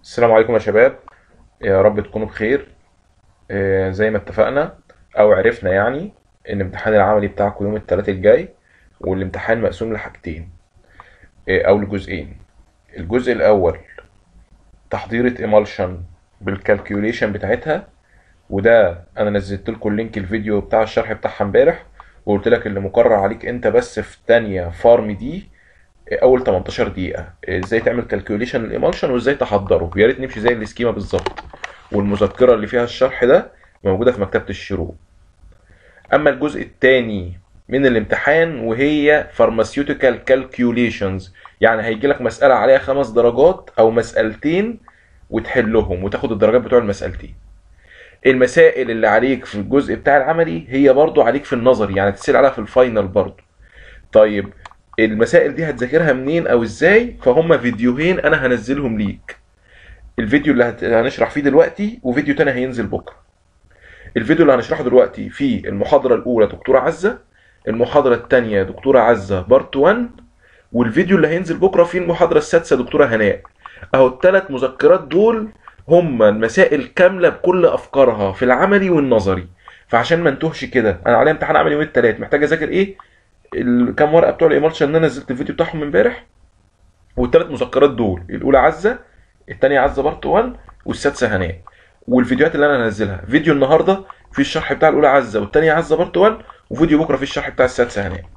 السلام عليكم يا شباب يا رب تكونوا بخير آه، زي ما اتفقنا او عرفنا يعني ان الامتحان العملي بتاعكم يوم الثلاث الجاي والامتحان مقسوم لحاجتين آه، او لجزئين الجزء الاول تحضيرة ايمالشن بالكالكيوليشن بتاعتها وده انا نزلت لكم لينك الفيديو بتاع الشرح بتاعها امبارح وقلت لك اللي مقرر عليك انت بس في تانية فارم دي اول 18 دقيقه ازاي تعمل كالكوليشن للايمالشن وازاي تحضره يا ريت نمشي زي السكيما بالظبط والمذكره اللي فيها الشرح ده موجوده في مكتبه الشروق اما الجزء الثاني من الامتحان وهي pharmaceutical calculations يعني هيجي لك مساله عليها خمس درجات او مسالتين وتحلهم وتاخد الدرجات بتوع المسالتين المسائل اللي عليك في الجزء بتاع العملي هي برضو عليك في النظري يعني تسأل عليها في الفاينل برضو طيب المسائل دي هتذاكرها منين او ازاي فهم فيديوهين انا هنزلهم ليك الفيديو اللي هت- هنشرح فيه دلوقتي وفيديو تاني هينزل بكره الفيديو اللي هنشرحه دلوقتي في المحاضرة الأولى دكتورة عزة المحاضرة التانية دكتورة عزة بارت 1 والفيديو اللي هينزل بكرة في المحاضرة السادسة دكتورة هناء أهو التلات مذكرات دول هما المسائل كاملة بكل أفكارها في العملي والنظري فعشان ما انتهش كده أنا عليا امتحان عملي يوم التلات محتاج أذاكر إيه الكام ورقة بتوع الإيمالشن اللي أنا نزلت الفيديو بتاعهم امبارح والتلات مذكرات دول الأولى عزة التانية عزة بارت 1 والسادسة هناء والفيديوهات اللي انا هنزلها فيديو النهارده في الشرح بتاع الاولى عزه والثانيه عزه بارت 1 وفيديو بكره في الشرح بتاع السادسه هناك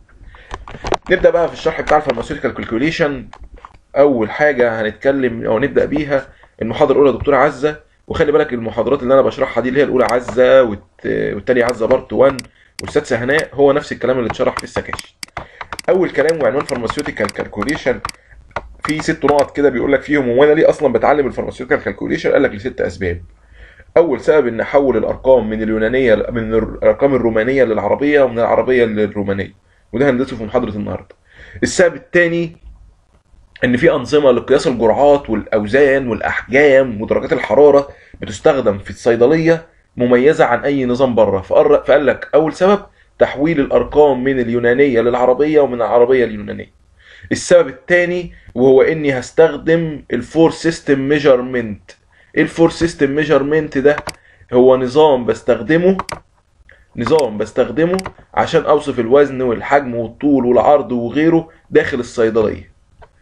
نبدا بقى في الشرح بتاع الفارماسيوتيكال كالكوليشن اول حاجه هنتكلم او نبدا بيها المحاضره الاولى دكتوره عزه وخلي بالك المحاضرات اللي انا بشرحها دي اللي هي الاولى عزه والت- والتانيه عزه بارت 1 والسادسه هناء هو نفس الكلام اللي اتشرح في السكاشن اول كلام وعنوان فارماسيوتيكال كالكوليشن في ست نقط كده بيقول لك فيهم وانا ليه اصلا بتعلم الفارماسيوتيكال كالكوليشن قال لك لست اسباب اول سبب ان احول الارقام من اليونانيه من الارقام الرومانيه للعربيه ومن العربيه للرومانيه وده هندرسه في محاضره النهارده السبب الثاني ان في انظمه لقياس الجرعات والاوزان والاحجام ودرجات الحراره بتستخدم في الصيدليه مميزه عن اي نظام بره فقر- فقال لك اول سبب تحويل الارقام من اليونانيه للعربيه ومن العربيه لليونانيه السبب الثاني وهو اني هستخدم الفور سيستم ميجرمنت ايه الفور سيستم ميجرمنت ده هو نظام بستخدمه نظام بستخدمه عشان اوصف الوزن والحجم والطول والعرض وغيره داخل الصيدليه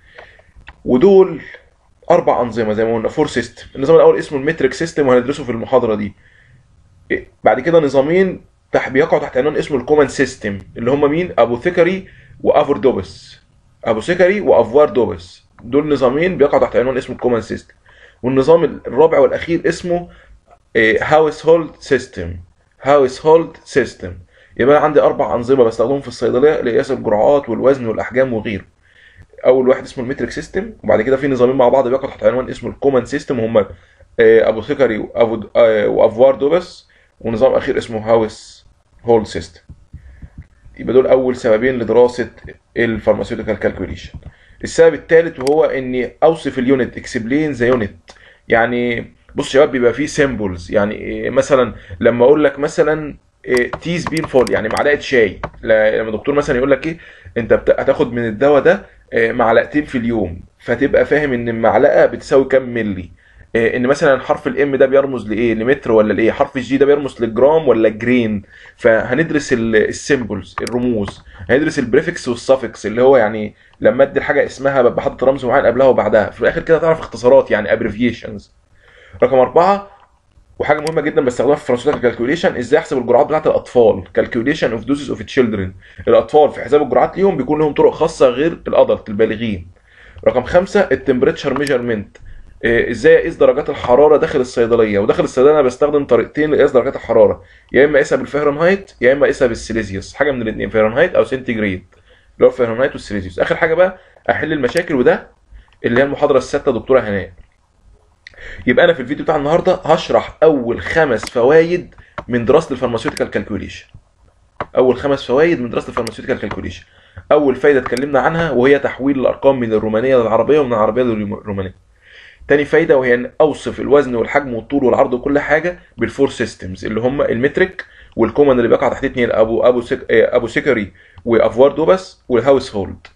ودول اربع انظمه زي ما قلنا فور سيستم النظام الاول اسمه المتريك سيستم وهندرسه في المحاضره دي إيه، بعد كده نظامين تحت بيقعوا تحت عنوان اسمه الكومن سيستم اللي هم مين ابو ثيكري وافوردوبس ابو ثيكري وافوار دوبس دول نظامين بيقعوا تحت عنوان اسمه الكومن سيستم والنظام الرابع والاخير اسمه هاوس هولد سيستم هاوس هولد سيستم يبقى أنا عندي اربع انظمه بستخدمهم في الصيدليه لقياس الجرعات والوزن والاحجام وغيره اول واحد اسمه المتريك سيستم وبعد كده في نظامين مع بعض بيقعوا تحت عنوان اسمه الكومن سيستم هم ابو ثيكري وأبو- آه، وافوار دوبس ونظام اخير اسمه هاوس هولد سيستم يبقى دول اول سببين لدراسه الفارماسيوتيكال كالكوليشن السبب الثالث وهو اني اوصف اليونت اكسبلين ذا يونت يعني بص يا شباب بيبقى فيه سيمبلز يعني إيه مثلا لما اقول لك مثلا تي سبين فول يعني معلقه شاي لا- لما الدكتور مثلا يقول لك ايه انت بت- هتاخد من الدواء ده إيه، معلقتين في اليوم فتبقى فاهم ان المعلقه بتساوي كام ملي إيه، ان مثلا حرف الام ده بيرمز لايه لمتر ولا لايه حرف الجي ده بيرمز للجرام ولا جرين فهندرس السيمبلز الرموز هندرس البريفكس والسفكس اللي هو يعني لما ادي الحاجه اسمها ببقى حاطط رمز معين قبلها وبعدها في الاخر كده تعرف اختصارات يعني ابريفيشنز رقم أربعة وحاجة مهمة جدا بستخدمها في فرنسيوتيكال كالكوليشن ازاي احسب الجرعات بتاعت الأطفال كالكوليشن اوف دوزز اوف تشيلدرن الأطفال في حساب الجرعات ليهم بيكون لهم طرق خاصة غير الأدلت البالغين رقم خمسة التمبريتشر ميجرمنت ازاي اقيس درجات الحرارة داخل الصيدلية وداخل الصيدلية انا بستخدم طريقتين لقياس درجات الحرارة يا اما اقيسها بالفahrenheit يا اما اقيسها بالسيليزيوس حاجة من الاثنين فahrenheit او سنتيجريد اللي هو الفahrenheit والسيليزيوس اخر حاجة بقى احل المشاكل وده اللي هي المحاضرة السادسة دكتورة هناء يبقى انا في الفيديو بتاع النهارده هشرح اول خمس فوائد من دراسه الفارماسيوتيكال كالكوليشن اول خمس فوائد من دراسه الفارماسيوتيكال كالكوليشن اول فايده اتكلمنا عنها وهي تحويل الارقام من الرومانيه للعربيه ومن العربيه للرومانيه تاني فايده وهي ان اوصف الوزن والحجم والطول والعرض وكل حاجه بالفور سيستمز اللي هم المتريك والكومن اللي بيقع تحت اتنين ابو ابو سك... ابو سيكري وافوار دوبس والهاوس هولد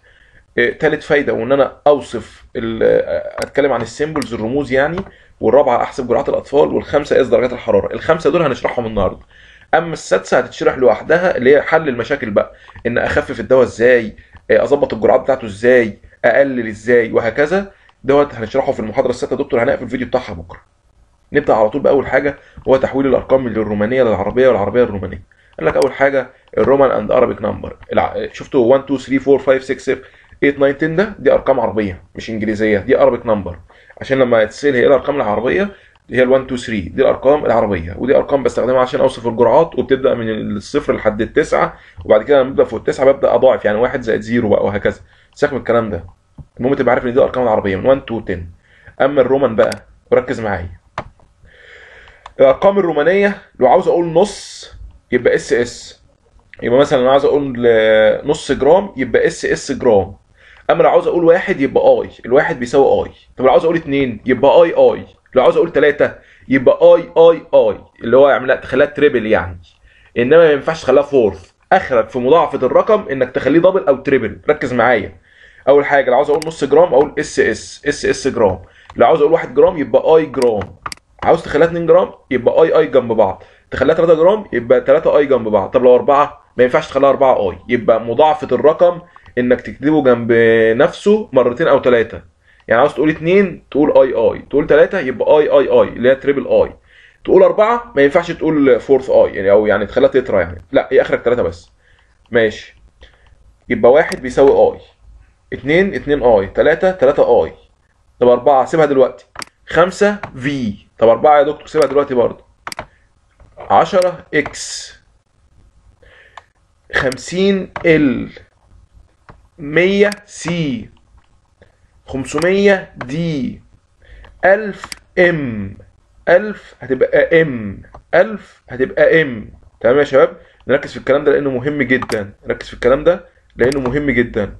آه، تالت فايده وان انا اوصف ال- آه، اتكلم عن السيمبلز الرموز يعني والرابعه احسب جرعات الاطفال والخامسه قياس درجات الحراره الخمسه دول هنشرحهم النهارده اما السادسه هتتشرح لوحدها اللي هي حل المشاكل بقى ان اخفف الدواء ازاي آه، اظبط الجرعات بتاعته ازاي اقلل ازاي وهكذا دوت هنشرحه في المحاضره السادسه دكتور هنقفل الفيديو بتاعها بكره نبدا على طول باول حاجه هو تحويل الارقام من الرومانيه للعربيه والعربيه للرومانيه قال لك اول حاجه الرومان اند ارابيك نمبر شفتوا 1 2 3 4 5 6 7 8 9 10 ده دي ارقام عربيه مش انجليزيه دي ارابيك نمبر عشان لما تسال هي إيه الارقام العربيه هي ال 1 2 3 دي الارقام العربيه ودي ارقام بستخدمها عشان اوصف الجرعات وبتبدا من الصفر لحد التسعه وبعد كده لما ببدا فوق التسعه ببدا اضاعف يعني 1 زائد 0 بقى وهكذا سيبك من الكلام ده المهم تبقى عارف ان دي الارقام العربيه من 1 2 10 اما الرومان بقى وركز معايا الارقام الرومانيه لو عاوز اقول نص يبقى اس اس يبقى مثلا لو عاوز اقول آه، نص جرام يبقى اس اس جرام اما لو عاوز اقول واحد يبقى اي الواحد بيساوي اي طب لو عاوز اقول اتنين يبقى اي اي لو عاوز اقول تلاتة يبقى اي اي اي اللي هو يعملها تخليها تريبل يعني انما ما ينفعش تخليها فورث اخرك في مضاعفه الرقم انك تخليه دبل او تريبل ركز معايا اول حاجه لو عاوز اقول نص جرام اقول اس اس اس اس جرام لو عاوز اقول 1 جرام يبقى اي جرام عاوز تخليها 2 جرام يبقى اي اي جنب بعض تخليها 3 جرام يبقى 3 اي جنب بعض طب لو 4 ما ينفعش تخليها 4 اي يبقى مضاعفه الرقم انك تكتبه جنب نفسه مرتين او ثلاثه يعني عاوز تقول 2 تقول اي اي تقول 3 يبقى اي اي اي اللي هي تريبل اي تقول 4 ما ينفعش تقول فورث اي يعني او يعني تخليها تترا يعني لا هي اخرك 3 بس ماشي يبقى واحد بيساوي اي 2 2 اي 3 3 اي طب 4 سيبها دلوقتي 5 في طب 4 يا دكتور سيبها دلوقتي برضه 10 اكس 50 ال 100 سي 500 دي 1000 ام 1000 هتبقى ام 1000 هتبقى ام تمام يا شباب نركز في الكلام ده لانه مهم جدا نركز في الكلام ده لانه مهم جدا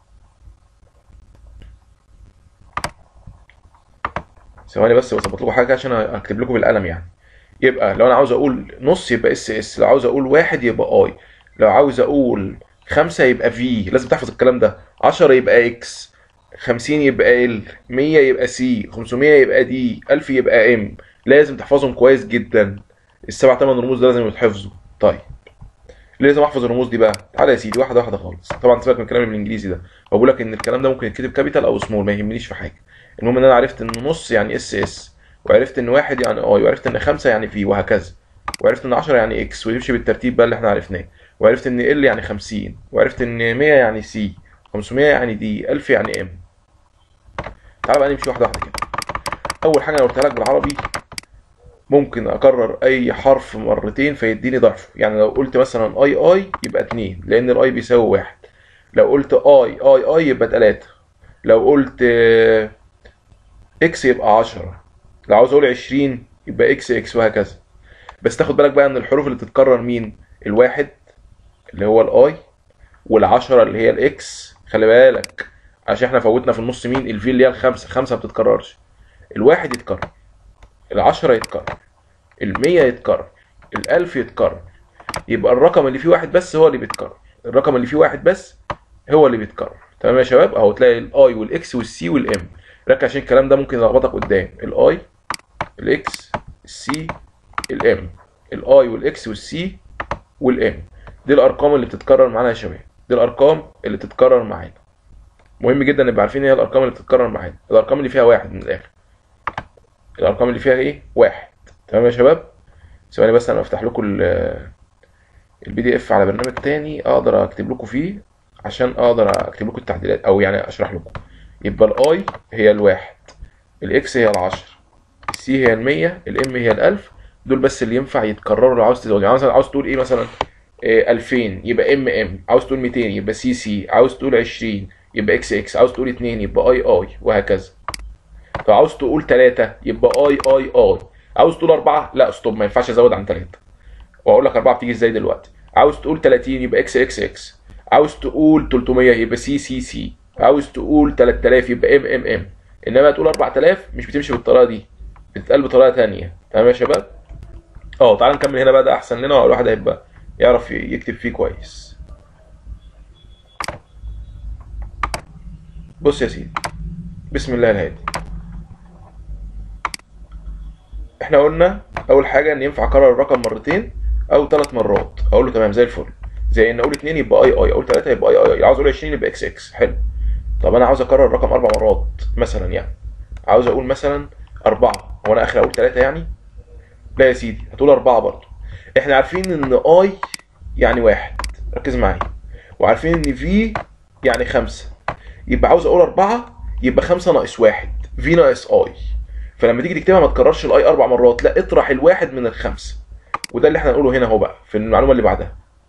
ثواني بس بظبط لكم حاجه عشان اكتب لكم بالقلم يعني يبقى لو انا عاوز اقول نص يبقى اس اس لو عاوز اقول واحد يبقى اي لو عاوز اقول خمسة يبقى في لازم تحفظ الكلام ده 10 يبقى اكس 50 يبقى ال 100 يبقى سي 500 يبقى دي 1000 يبقى ام لازم تحفظهم كويس جدا السبع ثمان رموز ده لازم يتحفظوا طيب ليه لازم احفظ الرموز دي بقى تعالى يا سيدي واحده واحده خالص طبعا سيبك من الكلام بالانجليزي ده بقول لك ان الكلام ده ممكن يتكتب كابيتال او سمول ما يهمنيش في حاجه المهم ان انا عرفت ان نص يعني اس اس وعرفت ان واحد يعني اي وعرفت ان خمسة يعني في وهكذا وعرفت ان 10 يعني اكس ويمشي بالترتيب بقى اللي احنا عرفناه وعرفت ان ال يعني 50 وعرفت ان 100 يعني سي 500 يعني دي 1000 يعني ام تعال بقى نمشي واحده واحده كده اول حاجه انا قلتها لك بالعربي ممكن اكرر اي حرف مرتين فيديني ضعفه يعني لو قلت مثلا اي اي يبقى 2 لان الاي بيساوي واحد لو قلت اي اي اي يبقى 3 لو قلت آه، اكس يبقى 10 لو عاوز اقول 20 يبقى اكس اكس وهكذا بس تاخد بالك بقى ان الحروف اللي بتتكرر مين الواحد اللي هو الاي والعشرة اللي هي الاكس خلي بالك عشان احنا فوتنا في النص مين الفي اللي هي الخمسة خمسة ما بتتكررش الواحد يتكرر العشرة يتكرر المية يتكرر الألف يتكرر يبقى الرقم اللي فيه واحد بس هو اللي بيتكرر الرقم اللي فيه واحد بس هو اللي بيتكرر تمام يا شباب اهو تلاقي الاي والاكس والسي والام ركز عشان الكلام ده ممكن يلخبطك قدام الاي الاكس السي الام الاي والاكس والسي والام دي الارقام اللي بتتكرر معانا يا شباب دي الارقام اللي بتتكرر معانا مهم جدا نبقى عارفين ايه الارقام اللي بتتكرر معانا الارقام اللي فيها واحد من الاخر الارقام اللي فيها ايه واحد تمام يا شباب ثواني بس انا افتح لكم البي دي اف على برنامج تاني اقدر اكتب لكم فيه عشان اقدر اكتب لكم التعديلات او يعني اشرح لكم يبقى الاي هي الواحد الاكس هي العشر السي هي المية الام هي الالف دول بس اللي ينفع يتكرروا لو عاوز تزود يعني مثلا عاوز تقول ايه مثلا إيه 2000 يبقى ام ام عاوز تقول 200 يبقى سي سي عاوز تقول 20 يبقى اكس اكس عاوز تقول 2 يبقى اي اي وهكذا طب عاوز تقول 3 يبقى اي اي اي عاوز تقول 4 لا ستوب ما ينفعش ازود عن 3 واقول لك 4 بتيجي ازاي دلوقتي عاوز تقول 30 يبقى اكس اكس اكس عاوز تقول 300 يبقى سي سي سي عاوز تقول 3000 يبقى ام ام ام انما تقول 4000 مش بتمشي بالطريقه دي بتتقال بطريقه ثانيه تمام يا شباب اه تعال نكمل هنا بقى ده احسن لنا والواحد هيبقى يعرف يكتب فيه كويس بص يا سيدي بسم الله الهادي احنا قلنا اول حاجه ان ينفع اكرر الرقم مرتين او ثلاث مرات اقول له تمام زي الفل زي ان اقول 2 يبقى اي اي اقول 3 يبقى اي اي عاوز اقول 20 يبقى اكس اكس حلو طب انا عاوز اكرر الرقم اربع مرات مثلا يعني عاوز اقول مثلا اربعه هو انا اخر اقول 3 يعني لا يا سيدي هتقول اربعه برضه احنا عارفين ان اي يعني واحد ركز معايا وعارفين ان في يعني خمسة يبقى عاوز اقول اربعة يبقى خمسة ناقص واحد في ناقص اي فلما تيجي تكتبها ما تكررش الاي اربع مرات لا اطرح الواحد من الخمسة وده اللي احنا هنقوله هنا اهو بقى في المعلومة اللي بعدها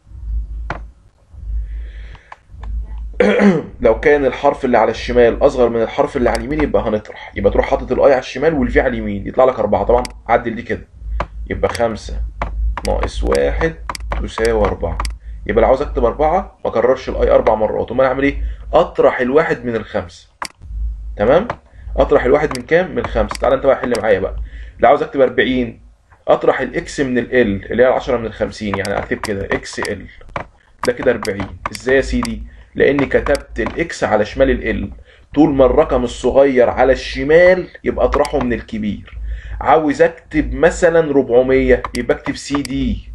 لو كان الحرف اللي على الشمال اصغر من الحرف اللي على اليمين يبقى هنطرح يبقى تروح حاطط الاي على الشمال والفي على اليمين يطلع لك اربعة طبعا عدل دي كده يبقى خمسة ناقص واحد تساوي أربعة يبقى لو عاوز أكتب أربعة ما أكررش الأي أربع مرات أمال أعمل إيه؟ أطرح الواحد من الخمسة تمام؟ أطرح الواحد من كام؟ من خمسة تعالى أنت بقى حل معايا بقى لو عاوز أكتب أربعين أطرح الإكس من ال اللي هي العشرة من الخمسين يعني أكتب كده إكس ال ده كده أربعين إزاي يا سيدي؟ لأني كتبت الإكس على شمال ال طول ما الرقم الصغير على الشمال يبقى أطرحه من الكبير عاوز اكتب مثلا 400 يبقى اكتب سي دي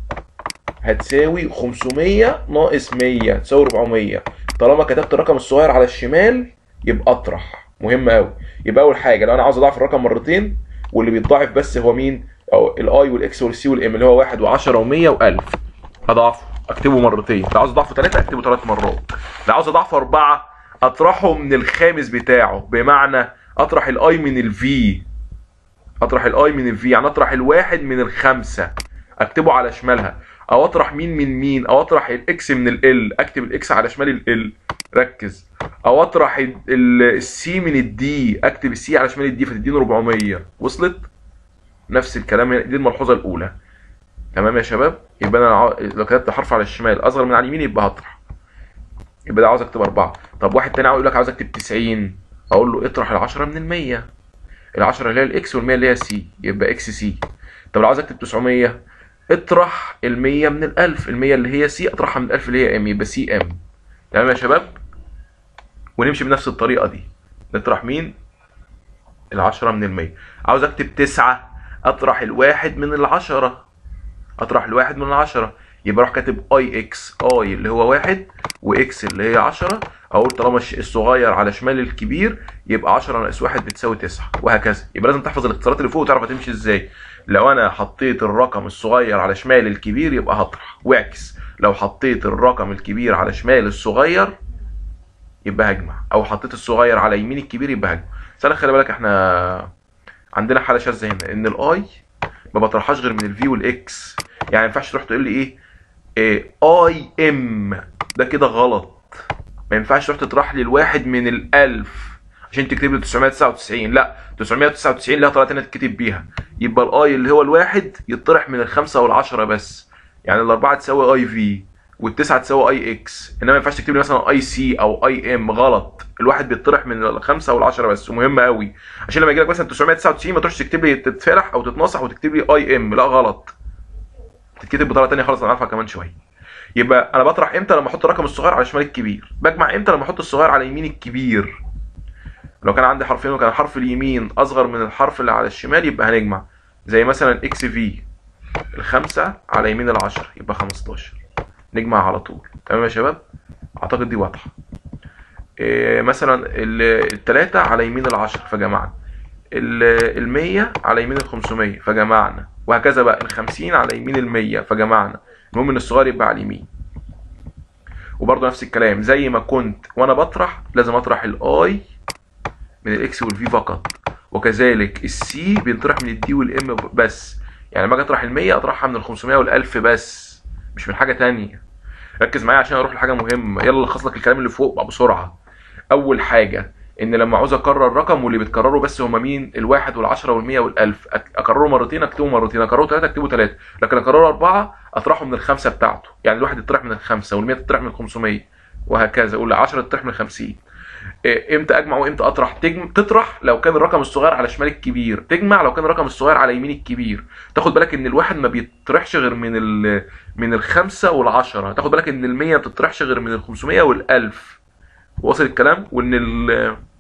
هتساوي 500 ناقص 100 تساوي 400 طالما كتبت الرقم الصغير على الشمال يبقى اطرح مهم قوي يبقى اول حاجه لو انا عاوز اضاعف الرقم مرتين واللي بيتضاعف بس هو مين او الاي والاكس والسي والام اللي هو 1 و10 و100 و1000 اضاعفه اكتبه مرتين لو عاوز اضاعفه ثلاثه اكتبه ثلاث مرات لو عاوز اضاعفه اربعه اطرحه من الخامس بتاعه بمعنى اطرح الاي من الفي اطرح الاي من الفي يعني اطرح الواحد من الخمسه اكتبه على شمالها او اطرح مين من مين او اطرح الاكس من ال اكتب الاكس على شمال ال ركز او اطرح السي من الدي اكتب السي على شمال الدي فتديني 400 وصلت نفس الكلام دي الملحوظه الاولى تمام يا شباب يبقى انا لو كتبت حرف على الشمال اصغر من على اليمين يبقى هطرح يبقى ده عاوز اكتب اربعه طب واحد تاني يقول لك عاوز اكتب 90 اقول له اطرح ال10 من ال 100 ال10 اللي هي الاكس وال100 اللي هي السي يبقى اكس سي طب لو عاوز اكتب 900 اطرح ال100 من ال1000 ال100 اللي هي سي اطرحها من ال1000 اللي هي ام يبقى سي ام تمام يا شباب ونمشي بنفس الطريقه دي نطرح مين ال10 من ال100 عاوز اكتب 9 اطرح الواحد من العشرة اطرح الواحد من العشرة يبقى اروح كاتب اي اكس اي اللي هو واحد واكس اللي هي 10 اقول طالما الصغير على شمال الكبير يبقى 10 ناقص 1 بتساوي 9 وهكذا يبقى لازم تحفظ الاختصارات اللي فوق وتعرف هتمشي ازاي لو انا حطيت الرقم الصغير على شمال الكبير يبقى هطرح واعكس لو حطيت الرقم الكبير على شمال الصغير يبقى هجمع او حطيت الصغير على يمين الكبير يبقى هجمع بس انا خلي بالك احنا عندنا حاله شاذه هنا ان الاي ما بطرحهاش غير من الفي والاكس يعني ما ينفعش تروح تقول لي ايه, إيه اي ام ده كده غلط ما ينفعش تروح تطرح لي الواحد من الألف عشان تكتب لي 999 لا 999 لها طريقه ثانيه تكتب بيها يبقى الاي اللي هو الواحد يطرح من الخمسه والعشره بس يعني الاربعه تساوي اي في والتسعه تساوي اي اكس انما ما ينفعش تكتب لي مثلا اي سي او اي ام غلط الواحد بيطرح من الخمسه والعشره بس ومهم قوي عشان لما يجي لك مثلا 999 ما تروحش تكتب لي تتفلح او تتنصح وتكتب لي اي ام لا غلط تتكتب بطريقه ثانيه خالص هنعرفها كمان شويه يبقى انا بطرح امتى لما احط الرقم الصغير على شمال الكبير بجمع امتى لما احط الصغير على يمين الكبير لو كان عندي حرفين وكان الحرف اليمين اصغر من الحرف اللي على الشمال يبقى هنجمع زي مثلا اكس في الخمسة على يمين العشرة يبقى 15 نجمع على طول تمام يا شباب اعتقد دي واضحة إيه مثلا التلاتة على يمين العشرة فجمعنا المية على يمين الخمسمية فجمعنا وهكذا بقى الخمسين على يمين المية فجمعنا المهم ان الصغير يبقى على اليمين وبرضه نفس الكلام زي ما كنت وانا بطرح لازم اطرح الاي من الاكس والفي فقط وكذلك السي بينطرح من الدي والام بس يعني لما اجي اطرح ال100 اطرحها من ال 500 وال1000 بس مش من حاجه تانية ركز معايا عشان اروح لحاجه مهمه يلا الخص لك الكلام اللي فوق بقى بسرعه اول حاجه ان لما عاوز اكرر رقم واللي بتكرره بس هما مين الواحد والعشرة والمية والالف اكرره مرتين اكتبه مرتين اكرره ثلاثة اكتبه ثلاثة لكن اكرره اربعة اطرحه من الخمسة بتاعته يعني الواحد يطرح من الخمسة والمية تطرح من الخمسمية وهكذا اقول 10 تطرح من 50 امتى اجمع وامتى اطرح تجم... تطرح لو كان الرقم الصغير على شمال الكبير تجمع لو كان الرقم الصغير على يمين الكبير تاخد بالك ان الواحد ما بيطرحش غير من ال... من الخمسة والعشرة تاخد بالك ان المية ما بتطرحش غير من الخمسمية والالف واصل الكلام وان ال...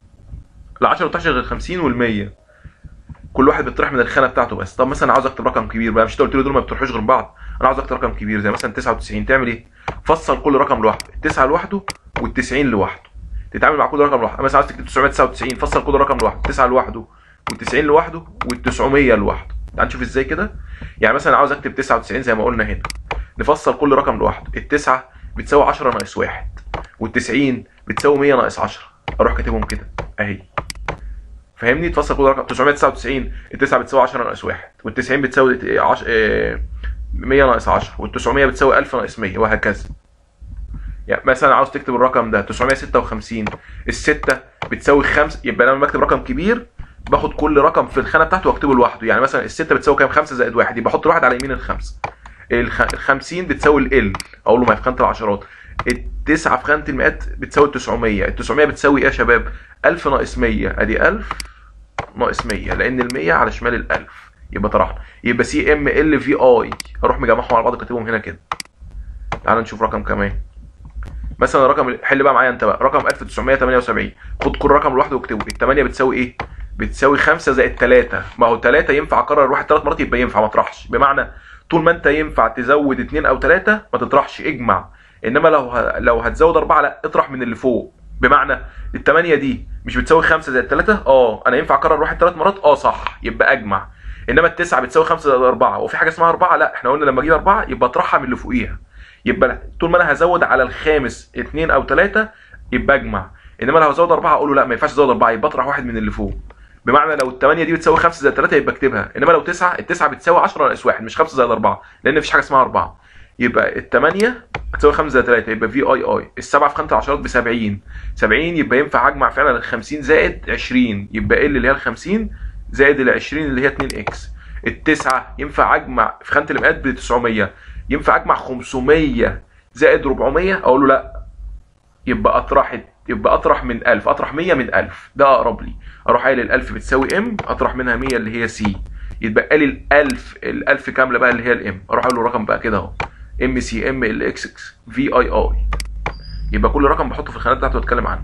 ال 10 ما بتطرحش غير 50 وال 100 كل واحد بيطرح من الخانه بتاعته بس طب مثلا عاوز اكتب رقم كبير بقى مش انت قلت لي دول ما بيطرحوش غير بعض انا عاوز اكتب رقم كبير زي مثلا 99 تعمل ايه فصل كل رقم لوحده التسعه لوحده وال90 لوحده تتعامل مع كل رقم لوحده مثلا عاوز تكتب 999 فصل كل رقم لوحده 9 لوحده وال90 لوحده وال900 لوحده تعال نشوف ازاي كده يعني مثلا عاوز اكتب 99 زي ما قلنا هنا نفصل كل رقم لوحده التسعه بتساوي 10 ناقص 1 وال90 بتساوي 100 ناقص 10 اروح كاتبهم كده اهي فاهمني تفصل كل رقم 999 التسعه بتساوي 10 ناقص 1 وال90 بتساوي 10 100 ناقص 10 وال900 بتساوي 1000 ناقص 100 وهكذا يعني مثلا عاوز تكتب الرقم ده 956 الستة بتساوي 5 يبقى لما بكتب رقم كبير باخد كل رقم في الخانه بتاعته واكتبه لوحده يعني مثلا الستة بتساوي كام 5 زائد 1 يبقى احط واحد على يمين الخمسه الخ... ال 50 بتساوي ال اقول له ما هي في خانه العشرات التسعه في خانه المئات بتساوي ال 900 ال 900 بتساوي ايه يا شباب 1000 ناقص 100 ادي 1000 ناقص 100 لان ال 100 على شمال ال 1000 يبقى طرحنا يبقى سي ام ال في اي اروح مجمعهم على بعض كاتبهم هنا كده تعال نشوف رقم كمان مثلا رقم حل بقى معايا انت بقى رقم 1978 خد كل رقم لوحده واكتبه ال 8 بتساوي ايه بتساوي 5 زائد 3 ما هو 3 ينفع اكرر الواحد ثلاث مرات يبقى ينفع ما اطرحش بمعنى طول ما انت ينفع تزود 2 او 3 ما تطرحش اجمع انما لو ه... لو هتزود 4 لا اطرح من اللي فوق بمعنى ال 8 دي مش بتساوي 5 زائد 3 اه انا ينفع اكرر واحد ثلاث مرات اه صح يبقى اجمع انما التسعه بتساوي 5 زائد 4 وفي حاجه اسمها 4 لا احنا قلنا لما اجيب 4 يبقى اطرحها من اللي فوقيها يبقى طول ما انا هزود على الخامس 2 او 3 يبقى اجمع انما لو هزود 4 اقول له لا ما ينفعش ازود 4 يبقى اطرح واحد من اللي فوق بمعنى لو الثمانية دي بتساوي 5 زائد 3 يبقى اكتبها انما لو 9 التسعه بتساوي 10 ناقص 1 مش 5 زائد 4 لان مفيش حاجه اسمها 4 يبقى الثمانية بتساوي 5 زائد 3 يبقى في اي اي السبعه في خانه العشرات ب 70 70 يبقى ينفع اجمع فعلا ال 50 زائد 20 يبقى ال اللي هي ال 50 زائد ال 20 اللي هي 2 اكس التسعه ينفع اجمع في خانه المئات ب 900 ينفع اجمع 500 زائد 400 اقول له لا يبقى اطرح يبقى اطرح من 1000 اطرح 100 من 1000 ده اقرب لي اروح قايل ال 1000 بتساوي ام اطرح منها 100 اللي هي سي يتبقى لي ال 1000 ال 1000 كامله بقى اللي هي الام اروح اقول له رقم بقى كده اهو ام سي ام ال اكس اكس في اي اي يبقى كل رقم بحطه في الخانات بتاعته واتكلم عنه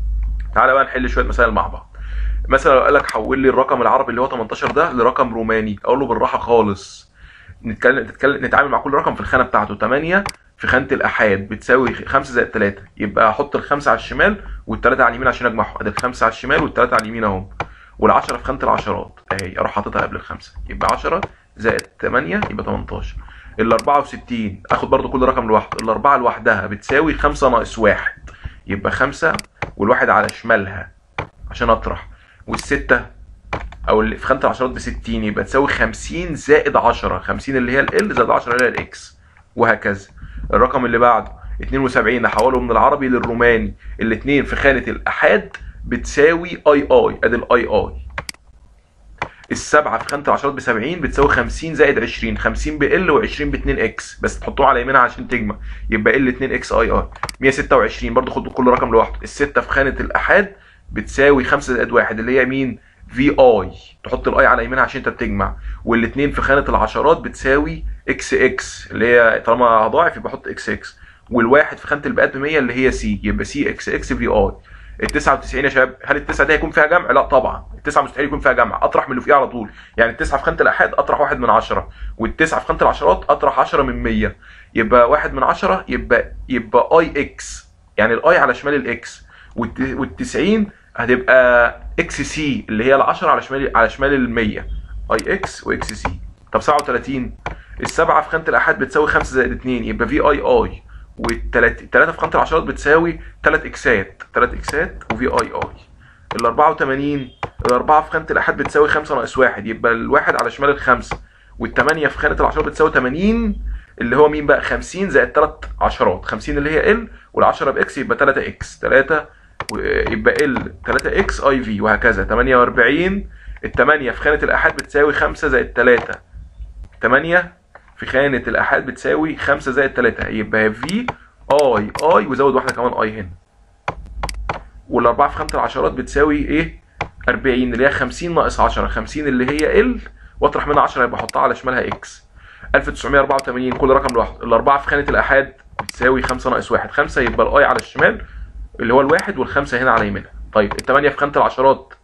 تعالى بقى نحل شويه مسائل مع بعض مثلا لو قال لك حول لي الرقم العربي اللي هو 18 ده لرقم روماني اقول له بالراحه خالص نتكلم نتكلم نتعامل مع كل رقم في الخانه بتاعته 8 في خانه الاحاد بتساوي 5 زائد 3 يبقى احط الخمسه على الشمال والثلاثه على اليمين عشان اجمعهم ادي الخمسه على الشمال والثلاثه على اليمين اهم وال10 في خانه العشرات اهي اروح حاططها قبل الخمسه يبقى 10 زائد 8 يبقى 18 ال 64 اخد برضو كل رقم لوحده الاربعه لوحدها بتساوي 5 ناقص 1 يبقى 5 والواحد على شمالها عشان اطرح والسته او اللي في خانه العشرات ب 60 يبقى تساوي 50 زائد 10 50 اللي هي ال زائد 10 اللي هي الاكس وهكذا الرقم اللي بعده 72 احوله من العربي للروماني الاثنين في خانه الاحاد بتساوي اي اي ادي الاي اي السبعة في خانة العشرات ب 70 بتساوي 50 زائد 20 50 ب ال و20 ب 2 اكس بس تحطوه على يمينها عشان تجمع يبقى ال 2 اكس اي اي 126 برضو خدوا كل رقم لوحده الستة في خانة الاحاد بتساوي 5 زائد 1 اللي هي مين في اي تحط الاي على يمينها عشان انت بتجمع والاثنين في خانة العشرات بتساوي اكس اكس اللي هي طالما هضاعف يبقى احط اكس اكس والواحد في خانة الباقات ب 100 اللي هي سي يبقى سي اكس اكس في اي ال 99 يا شباب هل التسعه دي هيكون فيها جمع؟ لا طبعا التسعه مستحيل يكون فيها جمع اطرح من اللي فيها على طول يعني التسعه في خانه الاحاد اطرح واحد من 10 والتسعه في خانه العشرات اطرح 10 من 100 يبقى واحد من 10 يبقى يبقى اي اكس يعني الاي على شمال الاكس وال90 هتبقى اكس سي اللي هي ال10 على شمال على شمال ال 100 اي اكس واكس سي طب 37 السبعه في خانه الاحاد بتساوي 5 زائد 2 يبقى في اي اي والثلاثه في خانه العشرات بتساوي 3 اكسات 3 اكسات وفي اي اي ال 84 الاربعه في خانه الاحاد بتساوي 5 ناقص 1 يبقى الواحد على شمال الخمسه والثمانيه في خانه العشرات بتساوي 80 اللي هو مين بقى 50 زائد 3 عشرات 50 اللي هي ال وال10 باكس يبقى 3 اكس 3 يبقى ال 3 اكس اي في وهكذا 48 الثمانيه في خانه الاحاد بتساوي 5 زائد 3 8 في خانة الآحاد بتساوي 5 زائد 3 يبقى في اي اي وزود واحدة كمان اي هنا والأربعة في خانة العشرات بتساوي ايه 40 اللي هي 50 ناقص 10 50 اللي هي ال واطرح منها 10 يبقى احطها على شمالها اكس 1984 كل رقم لوحده الأربعة في خانة الآحاد بتساوي 5 ناقص 1 5 يبقى الاي على الشمال اللي هو الواحد والخمسة هنا على يمينها طيب الثمانية في خانة العشرات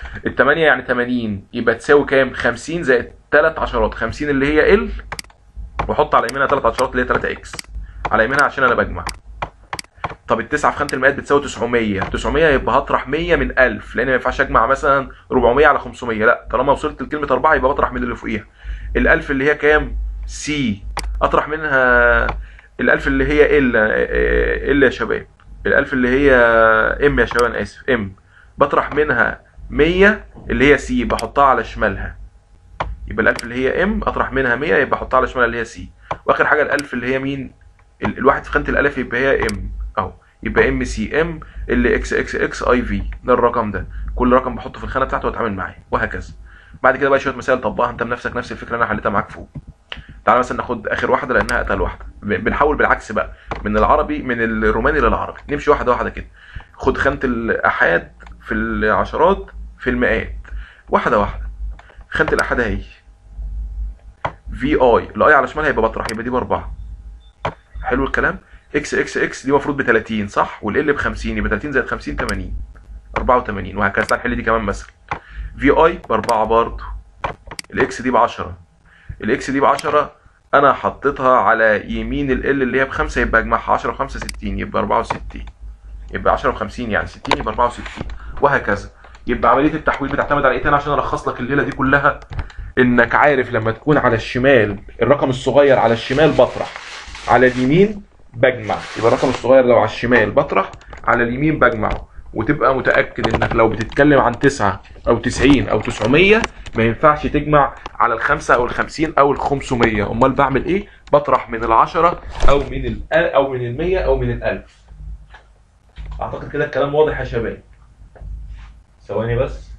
التمانية يعني 80 يبقى تساوي كام 50 زائد 3 عشرات 50 اللي هي ال واحط على يمينها 3 عشرات اللي هي 3 اكس على يمينها عشان انا بجمع طب التسعة في خانة المئات بتساوي 900 900 يبقى هطرح 100 من 1000 لان ما ينفعش اجمع مثلا 400 على 500 لا طالما وصلت لكلمة 4 يبقى بطرح من اللي فوقيها ال 1000 اللي هي كام سي اطرح منها ال 1000 اللي هي ال ال يا شباب ال 1000 اللي هي ام يا شباب انا اسف ام بطرح منها 100 اللي هي سي بحطها على شمالها يبقى ال 1000 اللي هي ام اطرح منها 100 يبقى احطها على شمالها اللي هي سي واخر حاجه ال 1000 اللي هي مين ال- الواحد في خانه الالف يبقى هي ام اهو يبقى ام سي ام اللي اكس اكس اكس اي في ده الرقم ده كل رقم بحطه في الخانه بتاعته واتعامل معاه وهكذا بعد كده بقى شويه مسائل طبقها انت بنفسك نفس الفكره اللي انا حليتها معاك فوق تعالى مثلا ناخد اخر واحده لانها اتقل واحده ب- بنحول بالعكس بقى من العربي من الروماني للعربي نمشي واحده واحده كده خد خانه الاحاد في العشرات في المئات واحده واحده خانه الاحاد اهي في اي الاي على شمالها يبقى بطرح يبقى دي باربعه حلو الكلام اكس اكس اكس دي المفروض ب 30 صح والال ب 50 يبقى 30 زائد 50 80 84 وهكذا تعال نحل دي كمان مثلا في اي باربعه برضه الاكس دي ب 10 الاكس دي ب 10 انا حطيتها على يمين ال اللي هي بخمسه يبقى اجمعها 10 و5 60 يبقى 64 يبقى 10 و50 يعني 60 يبقى 64 وهكذا يبقى عمليه التحويل بتعتمد على ايه تاني عشان الخص لك الليله دي كلها انك عارف لما تكون على الشمال الرقم الصغير على الشمال بطرح على اليمين بجمع يبقى الرقم الصغير لو على الشمال بطرح على اليمين بجمعه وتبقى متاكد انك لو بتتكلم عن 9 او 90 او 900 ما ينفعش تجمع على الخمسة او الخمسين او الخمسمية امال بعمل ايه بطرح من العشرة او من ال او من المية او من الالف اعتقد كده الكلام واضح يا شباب ثواني بس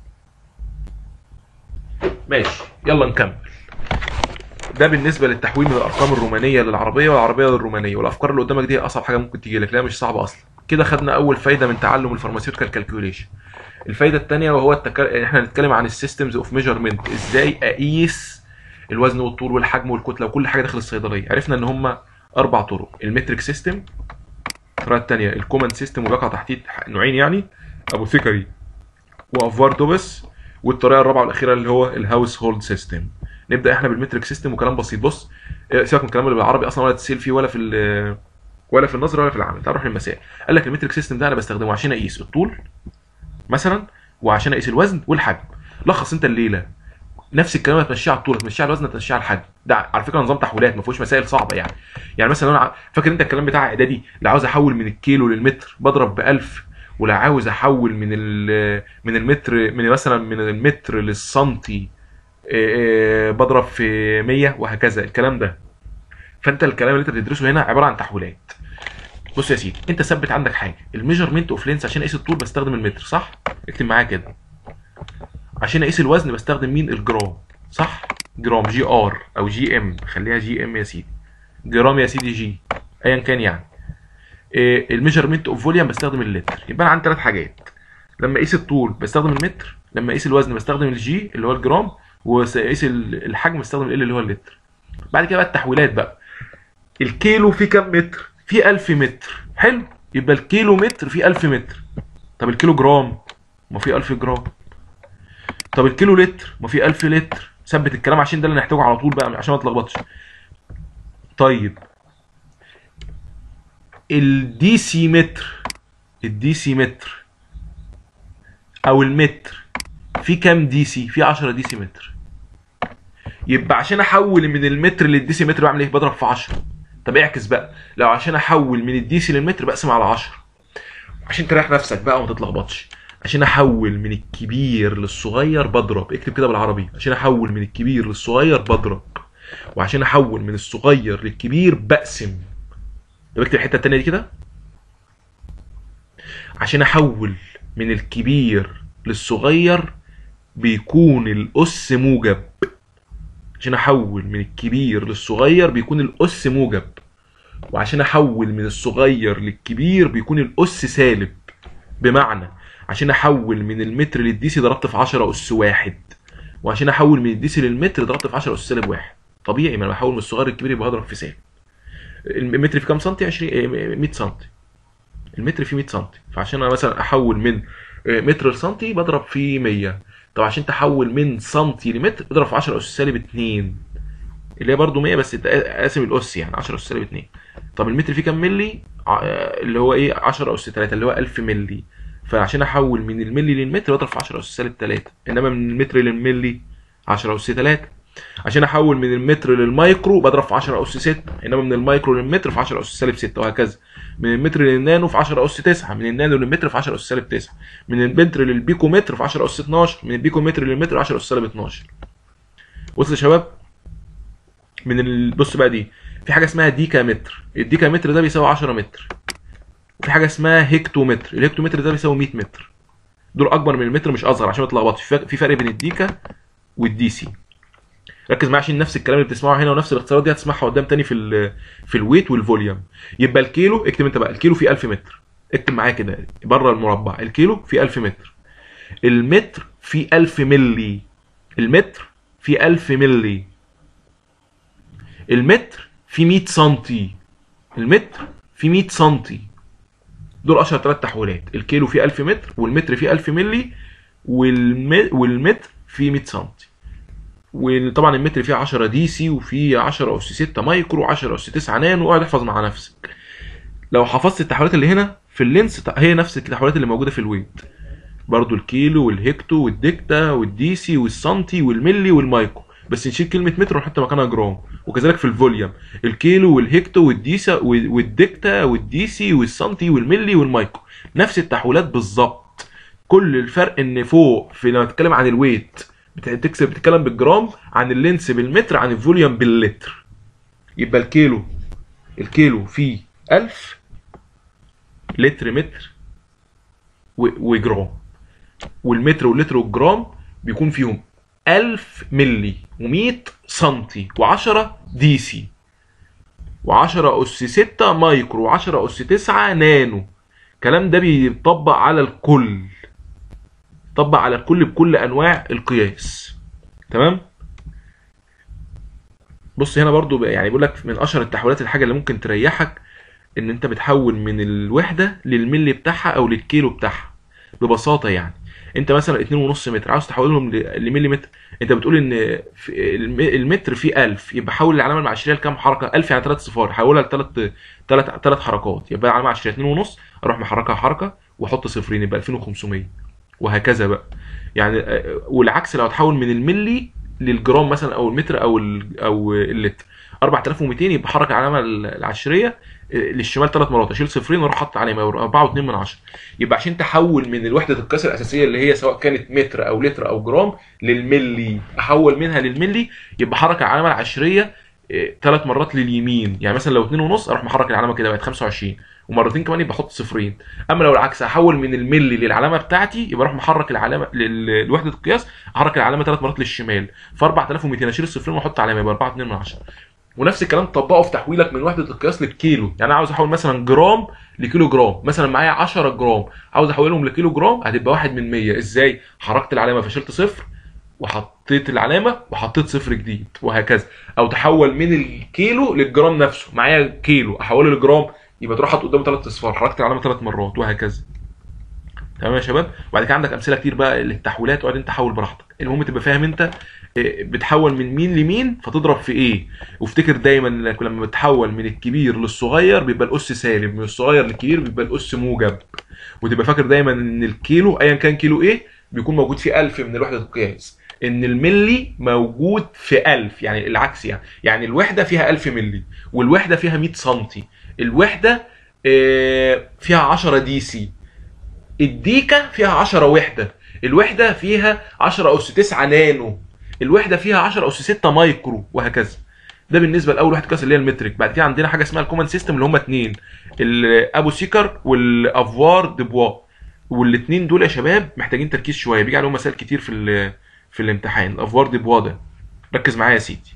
ماشي يلا نكمل ده بالنسبه للتحويل من الارقام الرومانيه للعربيه والعربيه للرومانيه والافكار اللي قدامك دي هي اصعب حاجه ممكن تيجي لك لا مش صعبه اصلا كده خدنا اول فايده من تعلم الفارماسيوتيكال كالكوليشن الفايده الثانيه وهو التك... احنا هنتكلم عن السيستمز اوف ميجرمنت ازاي اقيس الوزن والطول والحجم والكتله وكل حاجه داخل الصيدليه عرفنا ان هم اربع طرق المتريك سيستم الطريقه الثانيه الكومن سيستم وبيقع تحتيه نوعين يعني ابو ثيكري وافوار دوبس والطريقه الرابعه والاخيره اللي هو الهاوس هولد سيستم نبدا احنا بالمتريك سيستم وكلام بسيط بص إيه، سيبك من الكلام اللي بالعربي اصلا ولا تسال فيه ولا في ال- ولا في النظر ولا في العمل تعال نروح للمسائل قال لك المتريك سيستم ده انا بستخدمه عشان اقيس الطول مثلا وعشان اقيس الوزن والحجم لخص انت الليله نفس الكلام هتمشيه على الطول هتمشيه على الوزن هتمشيه على الحجم ده على فكره نظام تحويلات ما فيهوش مسائل صعبه يعني يعني مثلا انا ع- فاكر انت الكلام بتاع اعدادي اللي عاوز احول من الكيلو للمتر بضرب ب 1000 ولا عاوز احول من ال- من المتر من مثلا من المتر للسنتي آه، آه، بضرب في 100 وهكذا الكلام ده فانت الكلام اللي انت بتدرسه هنا عباره عن تحويلات بص يا سيدي انت ثبت عندك حاجه الميجرمنت اوف لينس عشان اقيس الطول بستخدم المتر صح اكتب معايا كده عشان اقيس الوزن بستخدم مين الجرام صح جرام جي ار او جي ام خليها جي ام يا سيدي جرام يا سيدي جي ايا كان يعني إيه الميجرمنت اوف فوليوم بستخدم اللتر يبقى انا عندي ثلاث حاجات لما اقيس الطول بستخدم المتر لما اقيس الوزن بستخدم الجي اللي هو الجرام واقيس ال- الحجم بستخدم ال اللي هو اللتر بعد كده بقى التحويلات بقى الكيلو فيه كام متر فيه 1000 متر حلو يبقى الكيلو متر فيه 1000 متر طب الكيلو جرام ما فيه 1000 جرام طب الكيلو لتر ما فيه 1000 لتر ثبت الكلام عشان ده اللي نحتاجه على طول بقى عشان ما تلخبطش طيب الدي سي متر الدي سي متر او المتر في كام دي سي في 10 دي سي متر يبقى عشان احول من المتر للدي سي متر بعمل ايه بضرب في 10 طب اعكس بقى لو عشان احول من الدي سي للمتر بقسم على 10 عشان تريح نفسك بقى وما تتلخبطش عشان احول من الكبير للصغير بضرب اكتب كده بالعربي عشان احول من الكبير للصغير بضرب وعشان احول من الصغير للكبير بقسم طب اكتب الحته التانيه دي كده عشان احول من الكبير للصغير بيكون الاس موجب عشان احول من الكبير للصغير بيكون الاس موجب وعشان احول من الصغير للكبير بيكون الاس سالب بمعنى عشان احول من المتر للديسي ضربت في 10 اس واحد وعشان احول من الديسي للمتر ضربت في 10 اس سالب واحد طبيعي ما انا بحول من الصغير للكبير يبقى هضرب في سالب المتر في كام سنتي 20 إيه، 100 سنتي المتر فيه 100 سنتي فعشان انا مثلا احول من آه، متر لسنتي بضرب فيه 100 طب عشان تحول من سنتي لمتر اضرب في 10 اس سالب 2 اللي هي برضو 100 بس قاسم الاس يعني 10 اس سالب 2 طب المتر فيه كام ملي ع- اللي هو ايه 10 اس 3 اللي هو 1000 ملي فعشان احول من الملي للمتر اضرب في 10 اس سالب 3 انما من المتر للملي 10 اس 3 عشان احول من المتر للمايكرو بضرب في 10 اس 6 انما من المايكرو للمتر في 10 اس سالب 6 وهكذا من المتر للنانو في 10 اس 9 من النانو للمتر في 10 اس سالب 9 من المتر للبيكو متر في 10 اس 12 من البيكو متر للمتر 10 اس سالب 12 وصل يا شباب من ال... بص بقى دي في حاجه اسمها ديكا متر الديكا متر ده بيساوي 10 متر في حاجه اسمها هيكتو متر الهيكتو متر ده بيساوي 100 متر دول اكبر من المتر مش اصغر عشان ما تتلخبطش في فرق- في فرق بين الديكا والدي سي ركز معايا عشان نفس الكلام اللي بتسمعه هنا ونفس الاختصارات دي هتسمعها قدام تاني في ال في الويت والفوليوم يبقى الكيلو اكتب انت بقى الكيلو فيه 1000 متر اكتب معايا كده بره المربع الكيلو فيه 1000 متر المتر فيه 1000 ملي المتر فيه 1000 ملي المتر فيه 100 سنتي المتر فيه 100 سنتي دول اشهر ثلاث تحويلات الكيلو فيه 1000 متر والمتر فيه 1000 ملي والم... والمتر فيه 100 سنتي وطبعا المتر فيه 10 دي سي وفيه 10 اس 6 مايكرو 10 اس 9 نانو واقعد احفظ مع نفسك لو حفظت التحويلات اللي هنا في اللينس هي نفس التحويلات اللي موجوده في الويت برضو الكيلو والهكتو والديكتا والديسي والسنتي والملي والمايكرو بس نشيل كلمه متر ونحط مكانها جرام وكذلك في الفوليوم الكيلو والهكتو والديسا والديكتا والديسي والسنتي والملي والمايكرو نفس التحويلات بالظبط كل الفرق ان فوق في لما تتكلم عن الويت بتكسب بتتكلم بالجرام عن اللينس بالمتر عن الفوليوم باللتر يبقى الكيلو الكيلو فيه 1000 لتر متر و- وجرام والمتر واللتر والجرام بيكون فيهم 1000 ملي و100 سنتي و10 دي سي و10 اس 6 مايكرو و10 اس 9 نانو الكلام ده بيطبق على الكل طبق على الكل بكل انواع القياس تمام بص هنا برضو بقى- يعني بيقول لك من اشهر التحويلات الحاجه اللي ممكن تريحك ان انت بتحول من الوحده للملي بتاعها او للكيلو بتاعها ببساطه يعني انت مثلا 2.5 متر عاوز تحولهم ل- لملي متر انت بتقول ان في الم- المتر فيه 1000 يبقى حول العلامه المعشريه لكام حركه 1000 يعني 3 صفار حولها لثلاث ثلاث ثلاث حركات يبقى العلامه المعشريه 2.5 اروح محركها حركه واحط صفرين يبقى 2500 وهكذا بقى يعني آه، والعكس لو هتحول من الملي للجرام مثلا او المتر او ال- او اللتر 4200 يبقى حركه العلامه العشريه آه، للشمال ثلاث مرات اشيل صفرين واروح احط علامه 4 و2 من 10 يبقى عشان تحول من الوحده القياس الاساسيه اللي هي سواء كانت متر او لتر او جرام للملي احول منها للملي يبقى حركه العلامه العشريه ثلاث مرات لليمين يعني مثلا لو 2 ونص اروح محرك العلامه كده بقت 25 ومرتين كمان يبقى احط صفرين اما لو العكس احول من الملي للعلامه بتاعتي يبقى اروح محرك العلامه لل- لوحده القياس احرك العلامه ثلاث مرات للشمال ف 4200 اشيل الصفرين واحط علامه يبقى 4 2 من 10 ونفس الكلام طبقه في تحويلك من وحده القياس للكيلو يعني انا عاوز احول مثلا جرام لكيلو جرام مثلا معايا 10 جرام عاوز احولهم لكيلو جرام هتبقى 1 من 100 ازاي حركت العلامه فشلت صفر وحطيت العلامه وحطيت صفر جديد وهكذا او تحول من الكيلو للجرام نفسه معايا كيلو احوله لجرام يبقى تروح حاطط قدامه ثلاث اصفار حركت العلامه ثلاث مرات وهكذا تمام يا شباب وبعد كده عندك امثله كتير بقى للتحويلات وبعدين تحول براحتك المهم تبقى فاهم انت إيه، بتحول من مين لمين فتضرب في ايه وافتكر دايما انك لما بتحول من الكبير للصغير بيبقى الاس سالب من الصغير للكبير بيبقى الاس موجب وتبقى فاكر دايما ان الكيلو ايا كان كيلو ايه بيكون موجود فيه 1000 من الوحده القياس ان الملي موجود في 1000 يعني العكس يعني يعني الوحده فيها 1000 ملي والوحده فيها 100 سنتي الوحده آه، فيها 10 دي سي الديكا فيها 10 وحده الوحده فيها 10 اس 9 نانو الوحده فيها 10 اس 6 مايكرو وهكذا ده بالنسبه لاول وحده قياس اللي هي المترك بعد كده عندنا حاجه اسمها الكومن سيستم اللي هم اتنين الابو سيكر والافوار دبوا والاثنين دول يا شباب محتاجين تركيز شويه بيجي عليهم مسائل كتير في ال- في الامتحان الافوار دبوا ده ركز معايا يا سيدي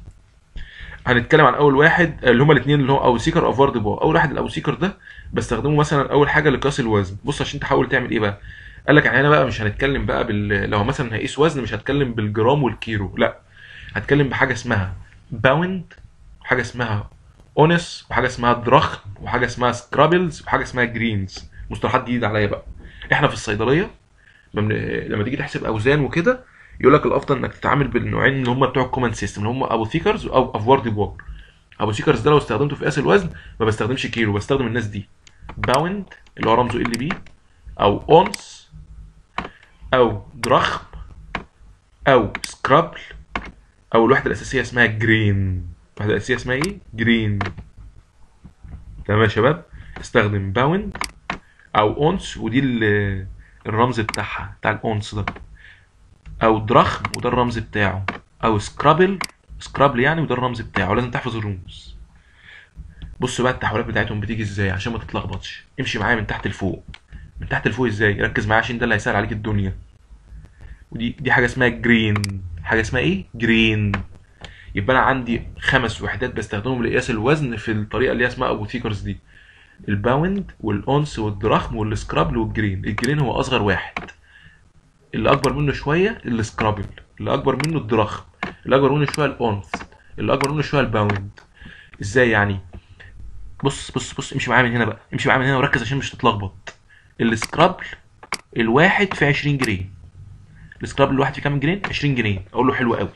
هنتكلم عن اول واحد اللي هما الاثنين اللي هو ابو سيكر وافوار دبوا اول واحد الابو سيكر ده بستخدمه مثلا اول حاجه لقياس الوزن بص عشان تحاول تعمل ايه بقى قال لك يعني انا بقى مش هنتكلم بقى بال... لو مثلا هقيس وزن مش هتكلم بالجرام والكيلو لا هتكلم بحاجه اسمها باوند وحاجه اسمها اونس وحاجه اسمها درخم وحاجه اسمها سكرابلز وحاجه اسمها جرينز مصطلحات جديده عليا بقى احنا في الصيدليه لما لما تيجي تحسب اوزان وكده يقول لك الافضل انك تتعامل بالنوعين اللي هم بتوع الكومن سيستم اللي هم ابو ثيكرز او افوارد بوار ابو ثيكرز ده لو استخدمته في قياس الوزن ما بستخدمش كيلو بستخدم الناس دي باوند اللي هو رمزه ال بي او اونس او ضرخم او سكرابل او الوحده الاساسيه اسمها جرين الوحده الاساسيه اسمها ايه جرين تمام يا شباب استخدم باوند او اونس ودي ال- الرمز بتاعها بتاع الاونس ده او ضرخم وده الرمز بتاعه او سكرابل سكرابل يعني وده الرمز بتاعه لازم تحفظ الرموز بص بقى التحولات بتاعتهم بتيجي ازاي عشان ما تتلخبطش امشي معايا من تحت لفوق من تحت لفوق ازاي ركز معايا عشان ده اللي هيسهل عليك الدنيا ودي دي حاجه اسمها جرين حاجه اسمها ايه جرين يبقى انا عندي خمس وحدات بستخدمهم لقياس الوزن في الطريقه اللي هي اسمها ابو ثيكرز دي الباوند والاونس والدراخم والسكرابل والجرين الجرين هو اصغر واحد اللي اكبر منه شويه السكرابل اللي اكبر منه الدراخم اللي اكبر منه شويه الاونس اللي اكبر منه شويه الباوند ازاي يعني بص بص بص امشي معايا من هنا بقى امشي معايا من هنا وركز عشان مش تتلخبط السكرابل الواحد في 20 جنيه السكرابل الواحد في كام جنيه 20 جنيه اقول له حلو قوي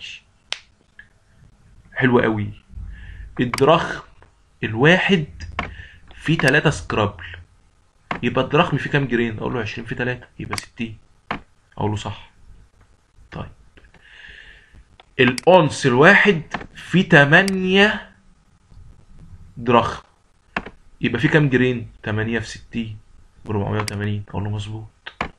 حلو قوي الدراخم الواحد في 3 سكرابل يبقى الدراخم في كام جرين اقول له 20 في 3 يبقى 60 اقول له صح طيب الاونس الواحد في 8 دراخم يبقى في كام جرين 8 في 60 ب 480 اقول له مظبوط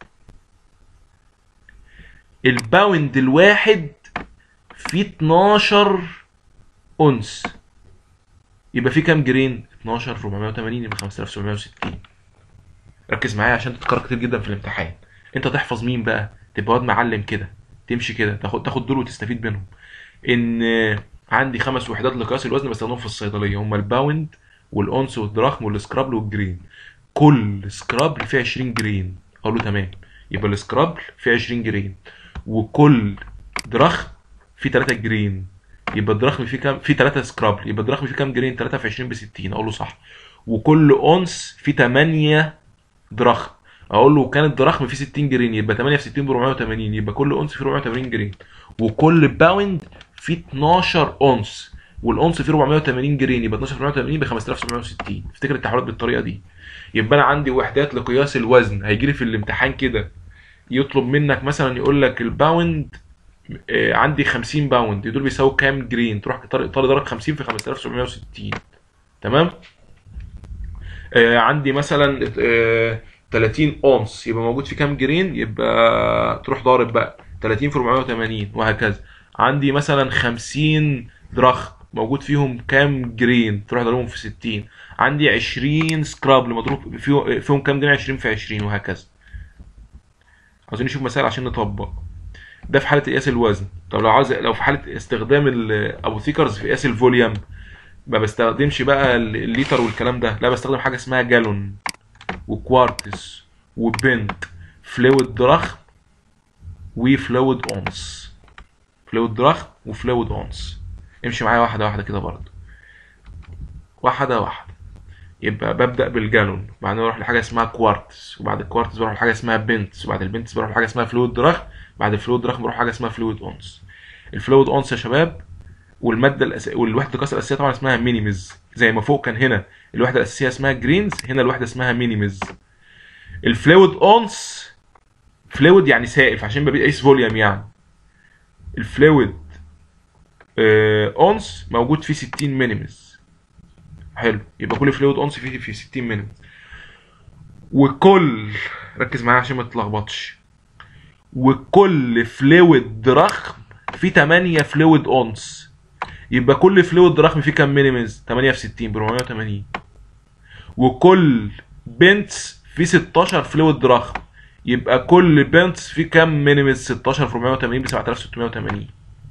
الباوند الواحد في 12 اونس يبقى في كام جرين 12 في 480 يبقى 5760 ركز معايا عشان تتكرر كتير جدا في الامتحان انت تحفظ مين بقى تبقى واد معلم كده تمشي كده تاخد تاخد دول وتستفيد منهم ان عندي خمس وحدات لقياس الوزن بستخدمهم في الصيدليه هم الباوند والاونس والدراخم والسكرابل والجرين كل سكرابل فيه 20 جرين اقول له تمام يبقى السكرابل فيه 20 جرين وكل دراخم فيه 3 جرين يبقى الدراخم فيه كام فيه 3 سكرابل يبقى الدراخم فيه كام جرين 3 في 20 ب 60 اقول له صح وكل اونس فيه 8 دراخم اقول له كان الدراخم فيه 60 جرين يبقى 8 في 60 ب 480 يبقى كل اونس فيه 480 جرين وكل باوند فيه 12 اونس والاونس فيه 480 جرين يبقى 12 في 480 ب 5760 افتكر التحولات بالطريقه دي يبقى انا عندي وحدات لقياس الوزن هيجي لي في الامتحان كده يطلب منك مثلا يقول لك الباوند آه، عندي 50 باوند دول بيساووا كام جرين تروح طالع ضرب 50 في 5760 تمام آه، عندي مثلا آه، 30 اونس يبقى موجود في كام جرين يبقى تروح ضارب بقى 30 في 480 وهكذا عندي مثلا 50 ضرخم موجود فيهم كام جرين تروح ضاربهم في 60 عندي 20 سكراب مضروب فيه- فيهم كام جرين 20 في 20 وهكذا عاوزين نشوف مسائل عشان نطبق ده في حاله قياس الوزن طب لو عاوز لو في حاله استخدام ال- ابو ثيكرز في قياس الفوليوم ما بستخدمش بقى ال- الليتر والكلام ده لا بستخدم حاجه اسمها جالون وكوارتز وبنت فلويد ضخم وفلويد اونس فلويد ضخم وفلويد اونس امشي معايا واحده واحده كده برضه واحده واحده يبقى ببدا بالجالون بعدين اروح لحاجه اسمها كوارتز وبعد الكوارتز بروح لحاجه اسمها بنتس وبعد البنتس بروح لحاجه اسمها فلويد ضخم بعد الفلويد ضخم بروح لحاجه اسمها فلويد اونس الفلويد اونس يا شباب والماده الأس... والوحده القياس الاساسيه طبعا اسمها مينيمز زي ما فوق كان هنا الوحده الاساسيه اسمها جرينز هنا الوحده اسمها مينيمز الفلويد اونس فلويد يعني سائل فعشان بقيس فوليوم يعني الفلويد آه، اونس موجود فيه 60 مينيمز حلو يبقى كل فلويد اونس فيه فيه 60 مينيمز وكل ركز معايا عشان ما تتلخبطش وكل فلويد ضخم فيه 8 فلويد اونس يبقى كل فلويد ضخم فيه كام مينيمز 8 في 60 ب 480 وكل بنتس فيه 16 فلويد ضخم يبقى كل بنتس فيه كام مينيمز 16 في 480 ب 7680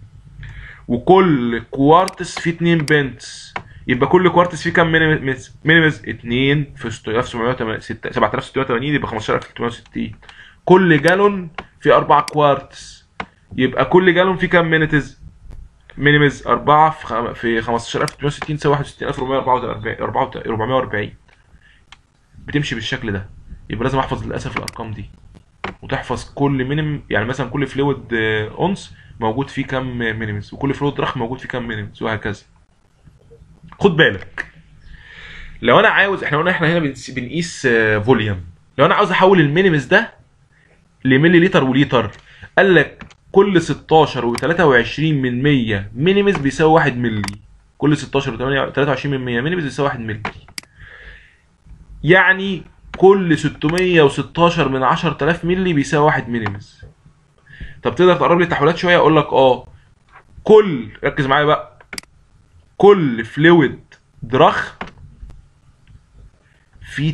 وكل كوارتس فيه 2 بنتس يبقى كل كوارتس فيه كام مينيمز مينيمز 2 في 7680 يبقى 15360 كل جالون فيه 4 كوارتس يبقى كل جالون فيه كام مينيتز مينيمز 4 في خم... في 15360 تساوي 61444 440 بتمشي بالشكل ده يبقى لازم احفظ للاسف الارقام دي وتحفظ كل مينيم يعني مثلا كل فلويد اونس موجود فيه كام مينيمز وكل فلويد ضخم موجود فيه كام مينيمز وهكذا خد بالك لو انا عاوز احنا قلنا احنا هنا بنس- بنقيس فوليوم لو انا عاوز احول المينيمز ده لملي لتر وليتر قال لك كل 16 و23 من 100 مينيمز بيساوي 1 ملي كل 16 و23 من 100 مينيمز بيساوي 1 ملي يعني كل 616 من 10000 ملي بيساوي 1 مينيمز طب تقدر تقرب لي التحويلات شويه اقول لك اه كل ركز معايا بقى كل فلويد ضخم في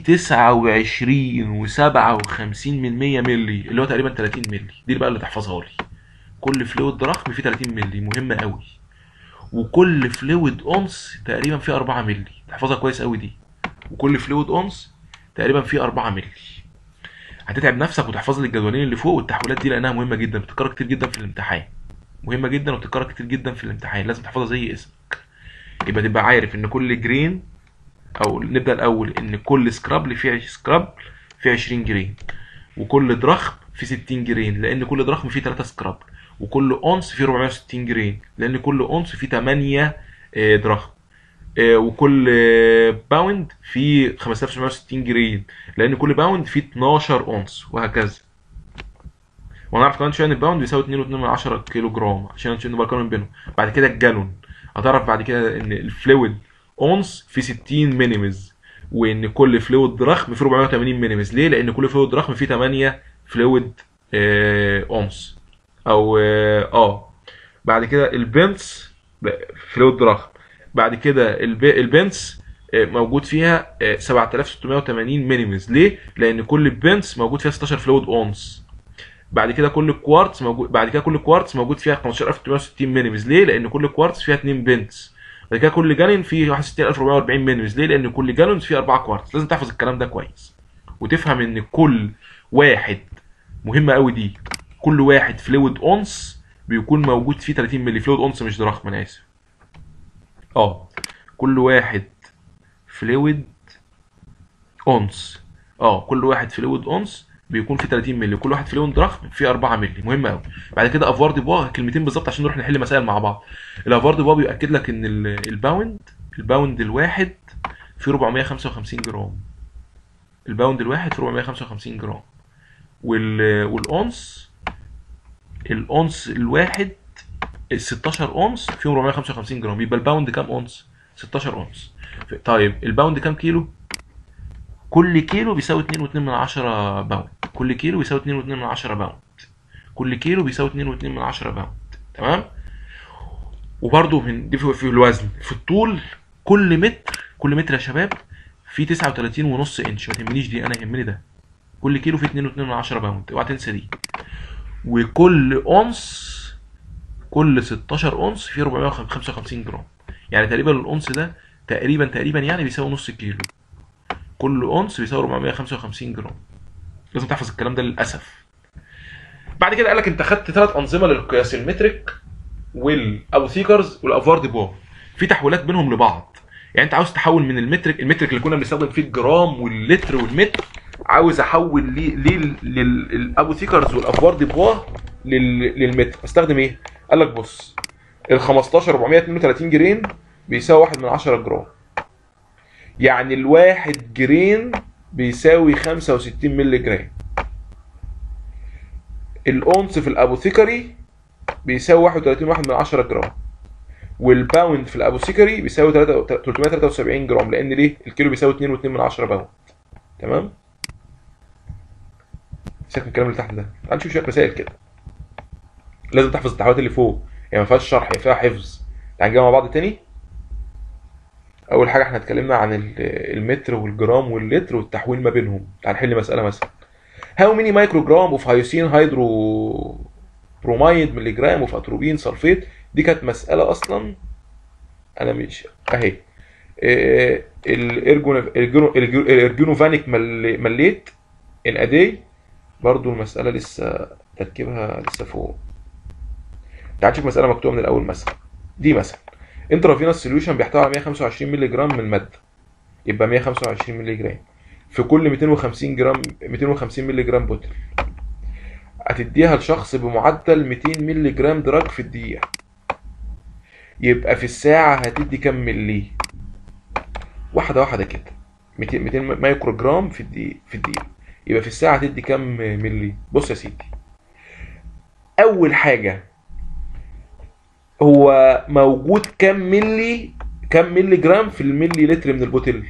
29 و57 من 100 ملي اللي هو تقريبا 30 ملي دي بقى اللي تحفظها لي كل فلويد ضخم فيه 30 ملي مهمه قوي وكل فلويد اونس تقريبا فيه 4 ملي تحفظها كويس قوي دي وكل فلويد اونس تقريبا فيه 4 ملي هتتعب نفسك وتحفظ لي الجدولين اللي فوق والتحويلات دي لانها مهمه جدا بتتكرر كتير جدا في الامتحان مهمه جدا وبتتكرر كتير جدا في الامتحان لازم تحفظها زي اسمك يبقى تبقى عارف ان كل جرين او نبدا الاول ان كل سكراب اللي فيه سكراب فيه 20 جرين وكل ضخم فيه 60 جرين لان كل ضخم فيه 3 سكراب وكل اونس فيه 460 جرين لان كل اونس فيه 8 آه، ضخم آه، وكل آه، باوند فيه 5760 جرين لان كل باوند فيه 12 اونس وهكذا ونعرف كمان شويه ان الباوند بيساوي 2.2 كيلو جرام عشان عشان نبقى قارن بينهم بعد كده الجالون هتعرف بعد كده ان الفلويد اونس في 60 مينيمز وان كل فلويد ضخم فيه 480 مينيمز ليه لان كل فلويد ضخم فيه 8 فلويد آه، اونس او اه آه. بعد كده البنس فلويد ضخم بعد كده الب- البنس آه، موجود فيها آه، 7680 مينيمز ليه لان كل بنس موجود فيها 16 فلويد اونس بعد كده كل كوارتز موجود بعد كده كل كوارتز موجود فيها 15360 مينيمز ليه لان كل كوارتز فيها 2 بنس بعد كده كل جالون فيه 61440 مينيمز ليه لان كل جالون فيه 4 كوارتز لازم تحفظ الكلام ده كويس وتفهم ان كل واحد مهمه قوي دي كل واحد فلويد اونس بيكون موجود فيه 30 مللي فلويد اونس مش ضخم انا اسف اه كل واحد فلويد اونس اه كل واحد فلويد اونس بيكون فيه 30 مللي كل واحد فلويد ضخم فيه 4 مللي مهم قوي بعد كده افوار دي بوا كلمتين بالظبط عشان نروح نحل مسائل مع بعض الافوار دي بوا بيؤكد لك ان ال- الباوند الباوند الواحد فيه 455 جرام الباوند الواحد فيه 455 جرام وال والاونس الاونس الواحد ال 16 اونس فيه 455 جرام يبقى الباوند كام اونس 16 اونس طيب الباوند كام كيلو كل كيلو بيساوي 2.2 من 10 باوند كل كيلو بيساوي 2.2 من 10 باوند كل كيلو بيساوي 2.2 من 10 باوند تمام وبرده من دي في في الوزن في الطول كل متر كل متر يا شباب فيه 39 ونص انش ما تهمنيش دي انا يهمني ده كل كيلو فيه 2.2 من 10 باوند اوعى تنسى دي وكل اونس كل 16 اونس فيه 455 جرام يعني تقريبا الاونس ده تقريبا تقريبا يعني بيساوي نص كيلو كل اونس بيساوي 455 جرام لازم تحفظ الكلام ده للاسف بعد كده قال لك انت خدت ثلاث انظمه للقياس المترك والاوثيكرز والافوار دي بوا في تحويلات بينهم لبعض يعني انت عاوز تحول من المترك المترك اللي كنا بنستخدم فيه الجرام واللتر والمتر عاوز احول ليه ليه للاوثيكرز والافوار دي بوا لل- للمتر استخدم ايه قال لك بص ال 15 432 جرين بيساوي 1 من 10 جرام يعني الواحد جرين بيساوي 65 مللي جرام الاونس في الابوثيكري بيساوي 31 واحد من 10 جرام والباوند في الابوثيكري بيساوي 3 373 جرام لان ليه الكيلو بيساوي 2.2 من 10 باوند تمام سيبك من الكلام اللي تحت ده تعال نشوف شويه مسائل كده لازم تحفظ التحويلات اللي فوق يعني ما فيهاش شرح هي فيها حفظ تعال نجيبها مع بعض تاني اول حاجه احنا اتكلمنا عن ال- المتر والجرام واللتر والتحويل ما بينهم تعال نحل مساله مثلا هاو ميني مايكروجرام اوف هيوسين هيدرو برومايد ملي جرام اوف اتروبين سلفيت دي كانت مساله اصلا انا مش اهي إيه، الارجون الارجونو- الارجو- الارجونوفانيك مل- مليت ان ادي برضو المساله لسه تركيبها لسه فوق تعال نشوف مساله مكتوبه من الاول مثلا دي مثلا انترافينوس سوليوشن بيحتوي على 125 مللي جرام من الماده يبقى 125 مللي جرام في كل 250 جرام 250 مللي جرام بوتل هتديها لشخص بمعدل 200 مللي جرام دراج في الدقيقة يبقى في الساعة هتدي كام ملي واحدة واحدة كده 200 200 مايكرو جرام في الدقيقة في الدقيقة يبقى في الساعة هتدي كام ملي بص يا سيدي أول حاجة هو موجود كام ملي كام ملي جرام في الملي لتر من البوتل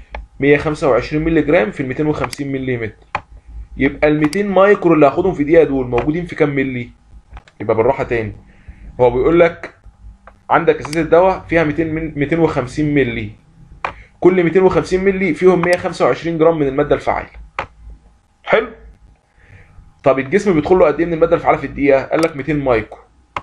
125 ملي جرام في ال 250 ملي متر يبقى ال 200 مايكرو اللي هاخدهم في دقيقه دول موجودين في كام ملي يبقى بالراحه تاني هو بيقول لك عندك ازازه دواء فيها 200 من 250 ملي كل 250 ملي فيهم 125 جرام من الماده الفعاله حلو طب الجسم بيدخل له قد ايه من الماده الفعاله في الدقيقه قال لك 200 مايكرو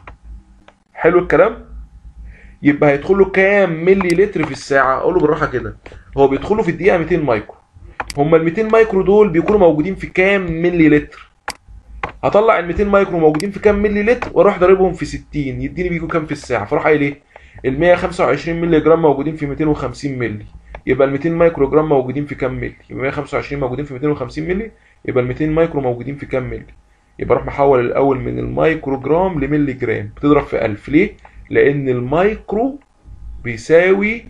حلو الكلام يبقى هيدخل له كام ملي لتر في الساعه اقول له بالراحه كده هو بيدخل له في الدقيقه 200 مايكرو هما ال 200 مايكرو دول بيكونوا موجودين في كام ملي لتر هطلع ال 200 مايكرو موجودين في كام ملي لتر واروح ضاربهم في 60 يديني بيكون كام في الساعه فاروح قايل ايه ال 125 ملي جرام موجودين في 250 ملي يبقى ال 200 مايكرو جرام موجودين في كام ملي يبقى 125 موجودين في 250 ملي يبقى ال 200 مايكرو موجودين في كام ملي يبقى اروح محول الاول من المايكرو جرام لملي جرام بتضرب في 1000 ليه لان المايكرو بيساوي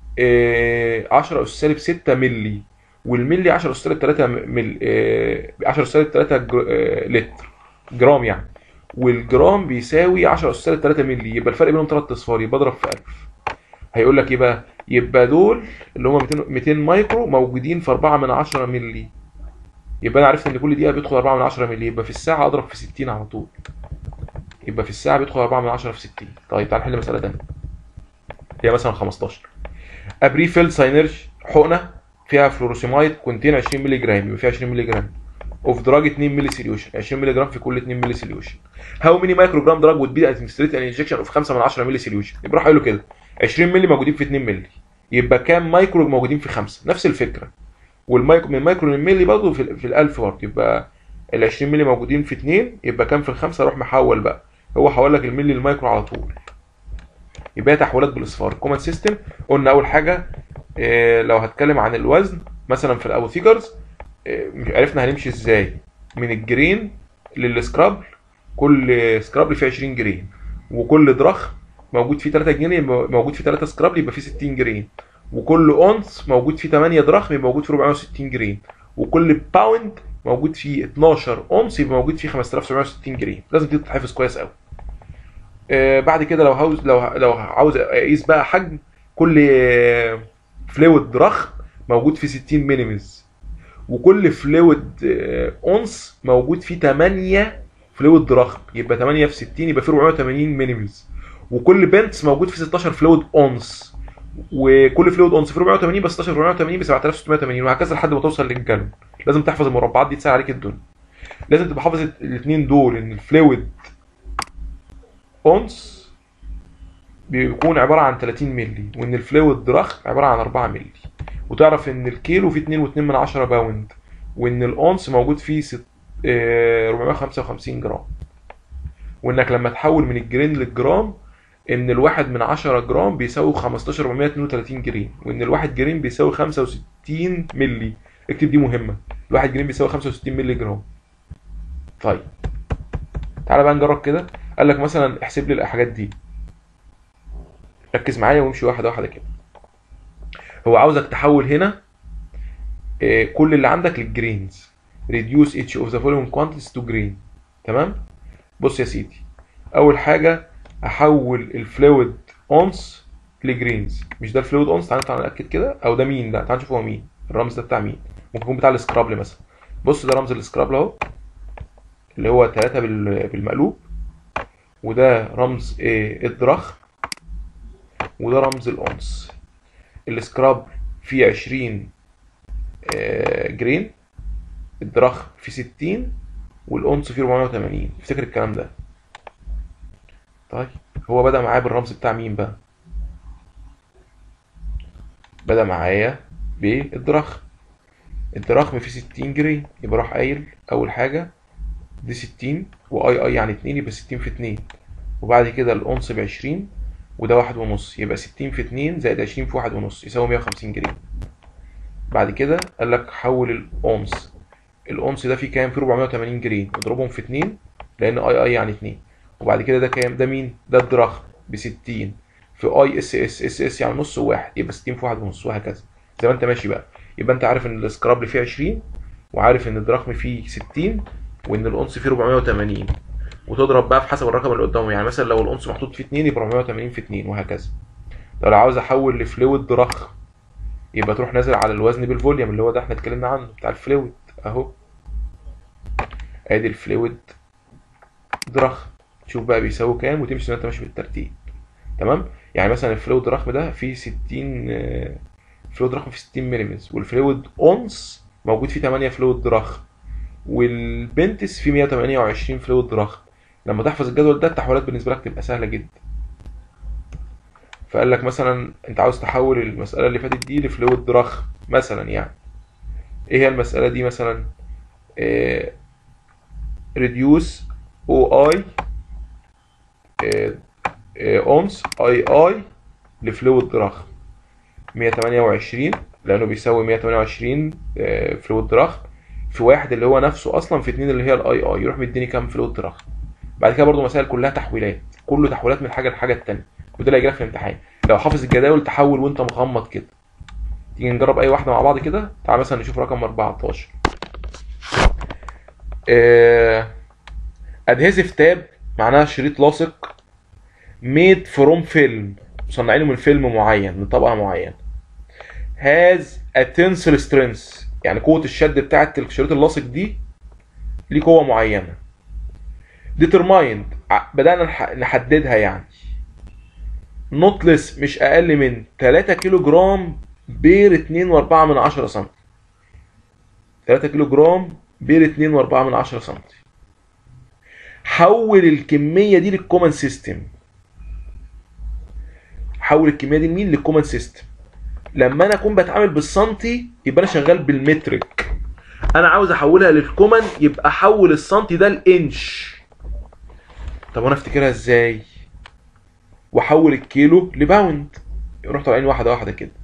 آه، 10 اس سالب 6 ملي والملي 10 اس سالب 3 مل آه، 10 اس سالب 3 جر... آه، لتر جرام يعني والجرام بيساوي 10 اس سالب 3 ملي يبقى الفرق بينهم 3 اصفار يبقى اضرب في 1000 هيقول لك ايه بقى يبقى دول اللي هم 200 200 مايكرو موجودين في 4 من 10 ملي يبقى انا عرفت ان كل دقيقه بيدخل 4 من 10 ملي يبقى في الساعه اضرب في 60 على طول يبقى في الساعه بيدخل 4 من 10 في 60 طيب تعال نحل مساله ثانيه هي مثلا 15 ابريفيلد ساينرج حقنه فيها فلوروسيمايد كونتين 20 مللي جرام يبقى فيها 20 مللي جرام اوف دراج 2 مللي سوليوشن 20 مللي جرام في كل 2 مللي سوليوشن هاو ميني مايكرو جرام دراج وود بي ادمنستريت ان انجكشن اوف 5 من 10 مللي سوليوشن يبقى راح قايل له كده 20 مللي موجودين في 2 مللي يبقى كام مايكرو موجودين في 5 نفس الفكره والمايكرو من مايكرو للملي برضه في, في ال1000 برضه يبقى ال 20 مللي موجودين في 2 يبقى كام في الخمسه اروح محول بقى هو حول لك الملي للمايكرو على طول يبقى هي تحويلات بالاصفار الكومن سيستم قلنا اول حاجه إيه لو هتكلم عن الوزن مثلا في الاوثيجرز إيه عرفنا هنمشي ازاي من الجرين للسكراب كل سكراب فيه 20 جرين وكل ضرخ موجود فيه 3 جنيه موجود فيه 3 سكراب يبقى فيه 60 جرين وكل اونس موجود فيه 8 ضرخم يبقى موجود فيه 460 جرين وكل باوند موجود فيه 12 اونس يبقى موجود فيه 5760 جرين لازم دي تتحفظ كويس قوي آه بعد كده لو عاوز لو لو عاوز اقيس بقى حجم كل آه فلويد ضخم موجود فيه 60 مليمز وكل فلويد آه اونس موجود فيه 8 فلويد ضخم يبقى 8 في 60 يبقى فيه 480 مليمز وكل بنتس موجود فيه 16 فلويد اونس وكل فلويد اونس في 480 ب 16 في 480 ب 7680 وهكذا لحد ما توصل للجالون لازم تحفظ المربعات دي تسهل عليك الدنيا لازم تبقى حافظ الاثنين دول ان الفلويد اونس بيكون عباره عن 30 مللي وان الفلويد ضخم عباره عن 4 مللي وتعرف ان الكيلو فيه 2.2 من 10 باوند وان الاونس موجود فيه ست... آه 455 جرام وانك لما تحول من الجرين للجرام ان الواحد من 10 جرام بيساوي 15432 جرين وان الواحد جرين بيساوي 65 مللي اكتب دي مهمه الواحد جرين بيساوي 65 مللي جرام طيب تعالى بقى نجرب كده قال لك مثلا احسب لي الحاجات دي ركز معايا وامشي واحده واحده كده هو عاوزك تحول هنا آه، كل اللي عندك للجرينز reduce each of the following quantities to green تمام بص يا سيدي اول حاجه احول الفلويد اونس لجرينز مش ده الفلويد اونس تعالى تعالى ناكد كده او ده مين ده تعالى نشوف هو مين الرمز ده بتاع مين ممكن يكون بتاع السكرابل مثلا بص ده رمز السكرابل اهو اللي هو 3 بالمقلوب وده رمز إيه الضرخ وده رمز الاونس السكراب فيه 20 آه، جرين الضرخ فيه 60 والاونس فيه 480 افتكر الكلام ده طيب هو بدأ معايا بالرمز بتاع مين بقى بدأ معايا بالضرخ الضرخم فيه 60 جرين يبقى راح قايل اول حاجه دي 60 واي اي يعني 2 يبقى 60 في 2 وبعد كده الاونس ب 20 وده واحد ونص يبقى 60 في 2 زائد 20 في واحد ونص يساوي 150 جرين بعد كده قال لك حول الاونس الأونص ده فيه كام فيه 480 جرين اضربهم في 2 لأن اي اي يعني 2 وبعد كده ده كام ده مين ده الدراهم ب 60 في اي اس اس اس اس يعني نص وواحد يبقى 60 في واحد ونص وهكذا زي ما انت ماشي بقى يبقى انت عارف ان السكرابل فيه 20 وعارف ان الدراهم فيه 60 وان الأونص فيه 480 وتضرب بقى في حسب الرقم اللي قدامه يعني مثلا لو الأونص محطوط فيه 2 يبقى 480 في 2 وهكذا لو انا عاوز احول لفلويد ضخم يبقى تروح نازل على الوزن بالفوليوم اللي هو ده احنا اتكلمنا عنه بتاع الفلويد اهو ادي الفلويد ضخم شوف بقى بيساوي كام وتمشي زي ما انت ماشي بالترتيب تمام يعني مثلا الفلويد ضخم ده فيه 60 آه، فلويد ضخم فيه 60 ملم والفلويد اونس موجود فيه 8 فلويد ضخم والبنتس فيه 128 فلويد ضخم لما تحفظ الجدول ده التحويلات بالنسبه لك تبقى سهله جدا فقال لك مثلا انت عاوز تحول المسألة اللي فاتت دي لفلويد ضخم مثلا يعني ايه هي المسألة دي مثلا اه reduce OI اه اه اومس اي اي لفلويد ضخم 128 لانه بيساوي 128 اه فلويد ضخم في واحد اللي هو نفسه اصلا في اتنين اللي هي الاي اي يروح مديني كام فلويد ضخم بعد كده برضو مسائل كلها تحويلات كله تحويلات من حاجه لحاجه التانيه وده اللي هيجيلك في الامتحان لو حافظ الجداول تحول وانت مغمض كده تيجي نجرب اي واحده مع بعض كده تعال مثلا نشوف رقم 14 ادهيزيف تاب معناها شريط لاصق ميد فروم فيلم مصنعينه من فيلم معين من طبقه معينه هاز ا تنسل سترينث يعني قوه الشد بتاعه الشريط اللاصق دي ليه قوه معينه ديترمايند بدانا نح- نحددها يعني نوت ليس مش اقل من 3 كيلو جرام بير 2.4 من 10 سم 3 كيلو جرام بير 2.4 من 10 سم حول الكميه دي للكومن سيستم حول الكميه دي لمين للكومن سيستم لما انا اكون بتعامل بالسنتي يبقى انا شغال بالمترك انا عاوز احولها للكومن يبقى احول السنتي ده لانش طب وانا افتكرها ازاي واحول الكيلو لباوند يروح طالعين واحده واحده كده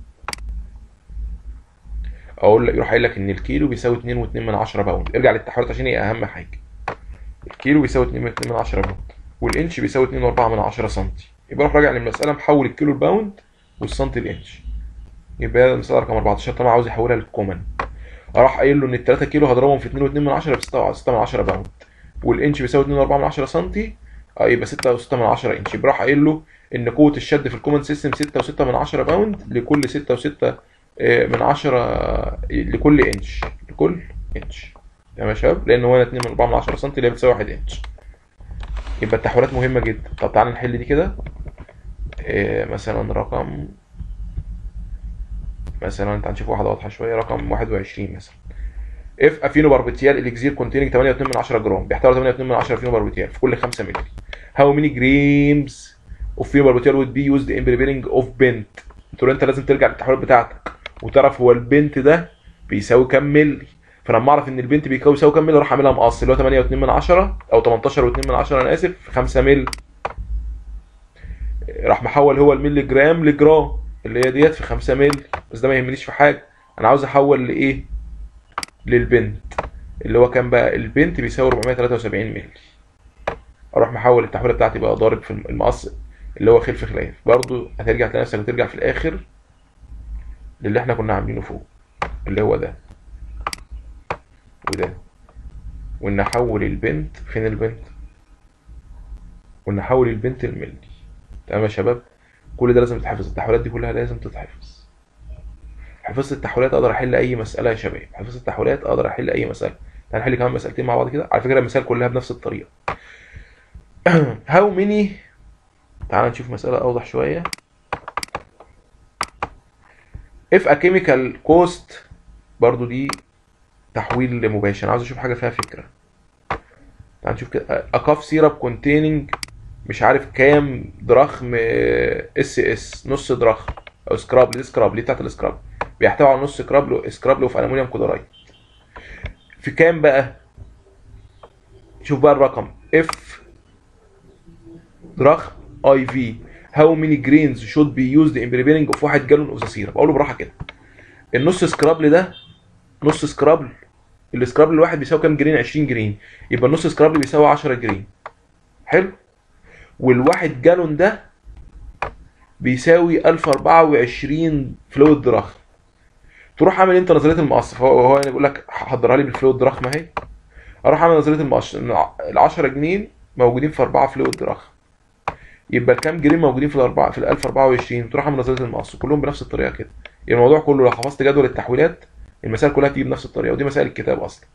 اقول لك يروح قايل لك ان الكيلو بيساوي 2.2 من 10 باوند ارجع للتحويلات عشان هي اهم حاجه الكيلو بيساوي 2.2 من 10 باوند والانش بيساوي 2.4 من 10 سم يبقى اروح راجع للمساله محول الكيلو الباوند والسنتي الانش يبقى المساله رقم 14 طبعا عاوز يحولها للكومن اروح قايل له ان ال 3 كيلو هضربهم في 2.2 من 10 يبقى 6 من 10 باوند والانش بيساوي 2.4 من 10 سم اه يبقى 6 و6 من 10 انش يبقى راح قايل له ان قوه الشد في الكومن سيستم 6 و6 من 10 باوند لكل 6 و6 من 10 لكل انش لكل انش تمام يا شباب لان هو 2 من 4 من 10 سم اللي هي بتساوي 1 انش يبقى التحويلات مهمه جدا طب تعالى نحل دي كده إيه مثلا رقم مثلا تعال نشوف واحده واضحه شويه رقم 21 مثلا اف افينو باربيتيال اليكزير كونتيننج 8.2 من 10 جرام بيحتوي 8.2 من 10 فينو باربيتيال في كل 5 مللي هاو ميني جريمز اوف فينو باربيتيال وود بي يوزد ان بريبيرنج اوف بنت قلت له انت لازم ترجع للتحويلات بتاعتك وتعرف هو البنت ده بيساوي كام ملي فلما اعرف ان البنت بيساوي يساوي كام ملي اروح اعملها مقص اللي هو 8.2 من 10 او 18.2 من 10 انا اسف في 5 ملي راح محول هو الملي جرام لجرام اللي هي ديت في 5 ملي بس ده ما يهمنيش في حاجه انا عاوز احول لايه للبنت اللي هو كام بقى البنت بيساوي 473 مللي اروح محول التحويله بتاعتي بقى ضارب في المقص اللي هو خلف خلاف برضو هترجع تلاقي نفسك هترجع في الاخر للي احنا كنا عاملينه فوق اللي هو ده وده وان احول البنت فين البنت وان احول البنت الملي تمام يا شباب كل ده لازم تتحفظ التحويلات دي كلها لازم تتحفظ حفظت التحويلات اقدر احل اي مساله يا شباب حفظت التحويلات اقدر احل اي مساله تعال نحل كمان مسالتين مع بعض كده على فكره المسائل كلها بنفس الطريقه هاو ميني تعال نشوف مساله اوضح شويه اف ا كيميكال كوست برضو دي تحويل مباشر انا عاوز اشوف حاجه فيها فكره تعال نشوف كده اكاف سيرب كونتيننج مش عارف كام دراخم اس اس نص دراخم او سكراب دي سكراب دي بتاعت السكراب بيحتوي على نص سكراب لو سكراب لو في الومنيوم كلورايد في كام بقى شوف بقى الرقم اف دراخم اي في هاو ميني جرينز شود بي يوزد ان بريبيرنج اوف 1 جالون اوف ذا سيرب اقول له براحه كده النص سكرابل ده نص سكرابل السكراب الواحد بيساوي كام جرين 20 جرين يبقى النص سكراب بيساوي 10 جرين حلو والواحد جالون ده بيساوي 1024 فلويد ضخم تروح عامل انت نظريه المقص فهو هو يعني بيقول لك حضرها لي بالفلويد ضخم اهي اروح اعمل نظريه المقص ال 10 جنيه موجودين في 4 فلويد ضخم يبقى الكام جرين موجودين في الاربعه في ال 1024 تروح اعمل نظريه المقص كلهم بنفس الطريقه كده يبقى الموضوع كله لو حفظت جدول التحويلات المسائل كلها تيجي بنفس الطريقه ودي مسائل الكتاب اصلا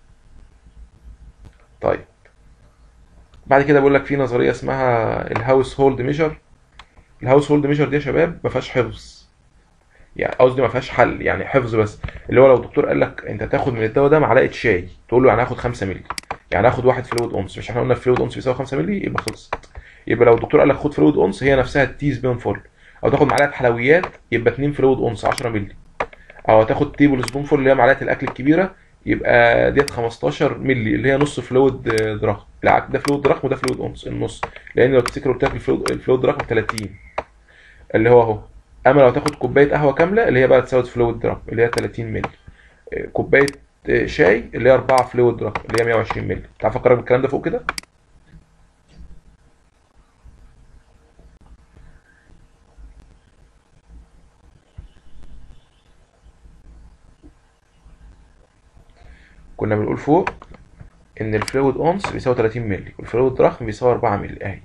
طيب بعد كده بقول لك في نظريه اسمها الهاوس هولد ميجر الهاوس هولد ميجر دي يا شباب ما فيهاش حفظ يعني قصدي ما فيهاش حل يعني حفظ بس اللي هو لو الدكتور قال لك انت تاخد من الدواء ده معلقه شاي تقول له يعني هاخد 5 مللي يعني هاخد واحد فلويد اونس مش احنا قلنا الفلويد اونس بيساوي 5 مللي يبقى خلصت يبقى لو الدكتور قال لك خد فلويد اونس هي نفسها التي سبون فول او تاخد معلقه حلويات يبقى 2 فلويد اونس 10 مللي او تاخد تيبل سبون فول اللي هي معلقه الاكل الكبيره يبقى ديت 15 مللي اللي هي نص فلويد دراهم لا ده فلويد دراهم وده فلويد اونس النص لان لو تفتكر قلت لك الفلويد الفلويد دراهم 30 اللي هو اهو اما لو تاخد كوبايه قهوه كامله اللي هي بقى تساوي فلويد دراهم اللي هي 30 مللي كوبايه شاي اللي هي 4 فلويد دراهم اللي هي 120 مللي تعرف افكرك بالكلام ده فوق كده كنا بنقول فوق ان الفلويد اونس بيساوي 30 مللي والفلويد ضخم بيساوي 4 مللي اهي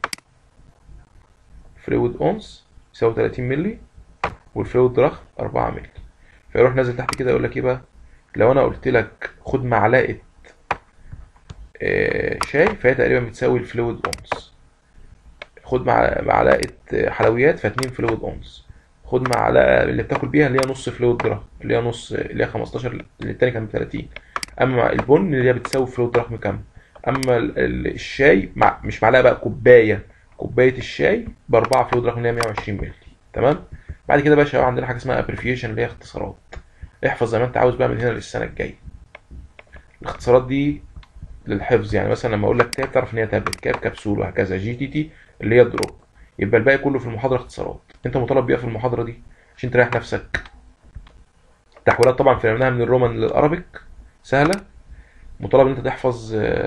فلويد اونس بيساوي 30 مللي والفلويد ضخم 4 مللي فيروح نازل تحت كده يقول لك ايه بقى لو انا قلت لك خد معلقه آه شاي فهي تقريبا بتساوي الفلويد اونس خد معلقه حلويات ف2 فلويد اونس خد معلقه اللي بتاكل بيها اللي هي نص فلويد جرام اللي هي نص اللي هي 15 اللي التاني كان ب 30 اما البن اللي هي بتساوي فلويد ضخم كام اما الشاي مع مش معلقه بقى كوبايه كوبايه الشاي ب 4 فلويد ضخم اللي هي 120 مللي تمام بعد كده بقى شباب عندنا حاجه اسمها ابريفيشن اللي هي اختصارات احفظ زي ما انت عاوز بقى من هنا للسنه الجايه الاختصارات دي للحفظ يعني مثلا لما اقول لك تاب تعرف ان هي تابلت كاب كبسول وهكذا جي تي تي اللي هي الدروب يبقى الباقي كله في المحاضره اختصارات انت مطالب بيها في المحاضره دي عشان تريح نفسك التحويلات طبعا فهمناها من الرومان للارابيك سهله مطالب ان انت تحفظ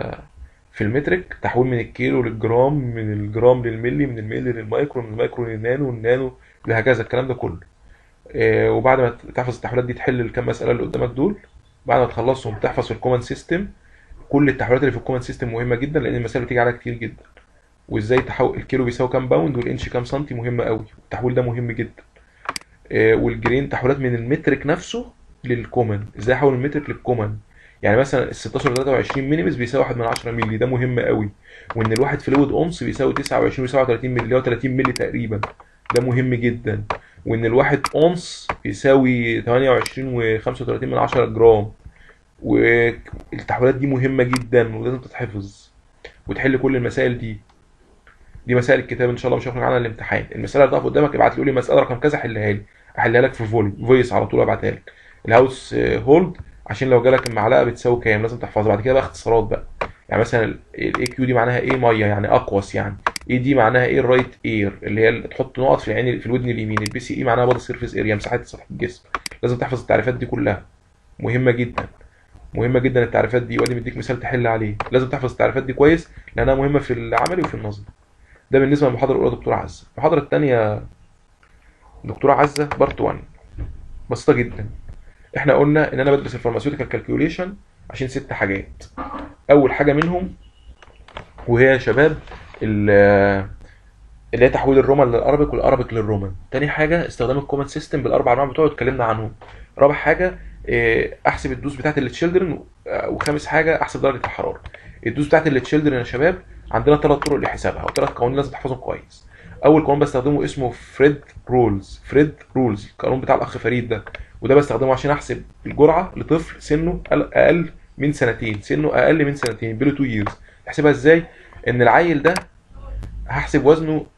في المترك تحويل من الكيلو للجرام من الجرام للملي من الملي للمايكرو من المايكرو للنانو والنانو لهكذا الكلام ده كله وبعد ما تحفظ التحويلات دي تحل الكام مساله اللي قدامك دول بعد ما تخلصهم تحفظ في الكومن سيستم كل التحويلات اللي في الكومن سيستم مهمه جدا لان المسائل بتيجي عليها كتير جدا وازاي تحول الكيلو بيساوي كام باوند والانش كام سنتي مهمه قوي التحويل ده مهم جدا والجرين تحويلات من المترك نفسه للكومن ازاي احول المترك للكومن يعني مثلا ال 16 23 ملم بيساوي 1 من 10 مللي ده مهم قوي وان الواحد فلويد اونس بيساوي 29 و37 مللي اللي هو 30 مللي تقريبا ده مهم جدا وان الواحد اونس بيساوي 28 و35 من 10 جرام والتحويلات دي مهمه جدا ولازم تتحفظ وتحل كل المسائل دي دي مسائل الكتاب ان شاء الله مش هخرج عنها الامتحان المساله اللي تقف قدامك ابعت لي قول لي مساله رقم كذا حلها لي احلها لك في فولي فويس على طول ابعتها لك الهاوس هولد عشان لو جالك المعلقه بتساوي كام لازم تحفظها بعد كده بقى اختصارات بقى يعني مثلا الاي كيو دي معناها ايه ميه يعني اقوس يعني اي دي معناها ايه الرايت اير اللي هي اللي تحط نقط في العين في الودن اليمين البي سي اي معناها بادي سيرفيس اريا مساحه سطح الجسم لازم تحفظ التعريفات دي كلها مهمه جدا مهمه جدا التعريفات دي وادي مديك مثال تحل عليه لازم تحفظ التعريفات دي كويس لانها مهمه في العملي وفي النظري ده بالنسبه للمحاضره الاولى دكتوره عزه المحاضره الثانيه دكتوره عزه بارت 1 بسيطه جدا احنا قلنا ان انا بدرس الفارماسيوتيكال كالكوليشن عشان ست حاجات اول حاجه منهم وهي يا شباب اللي هي تحويل الرومان للارابيك والارابيك للرومان تاني حاجه استخدام الكومن سيستم بالاربع انواع بتوعه اتكلمنا عنهم رابع حاجه احسب الدوز بتاعت التشيلدرن وخامس حاجه احسب درجه الحراره الدوز بتاعت التشيلدرن يا شباب عندنا ثلاث طرق لحسابها وثلاث قوانين لازم تحفظهم كويس اول قانون بستخدمه اسمه فريد رولز فريد رولز القانون بتاع الاخ فريد ده وده بستخدمه عشان احسب الجرعه لطفل سنه اقل من سنتين سنه اقل من سنتين بيلو 2 ييرز احسبها ازاي ان العيل ده هحسب وزنه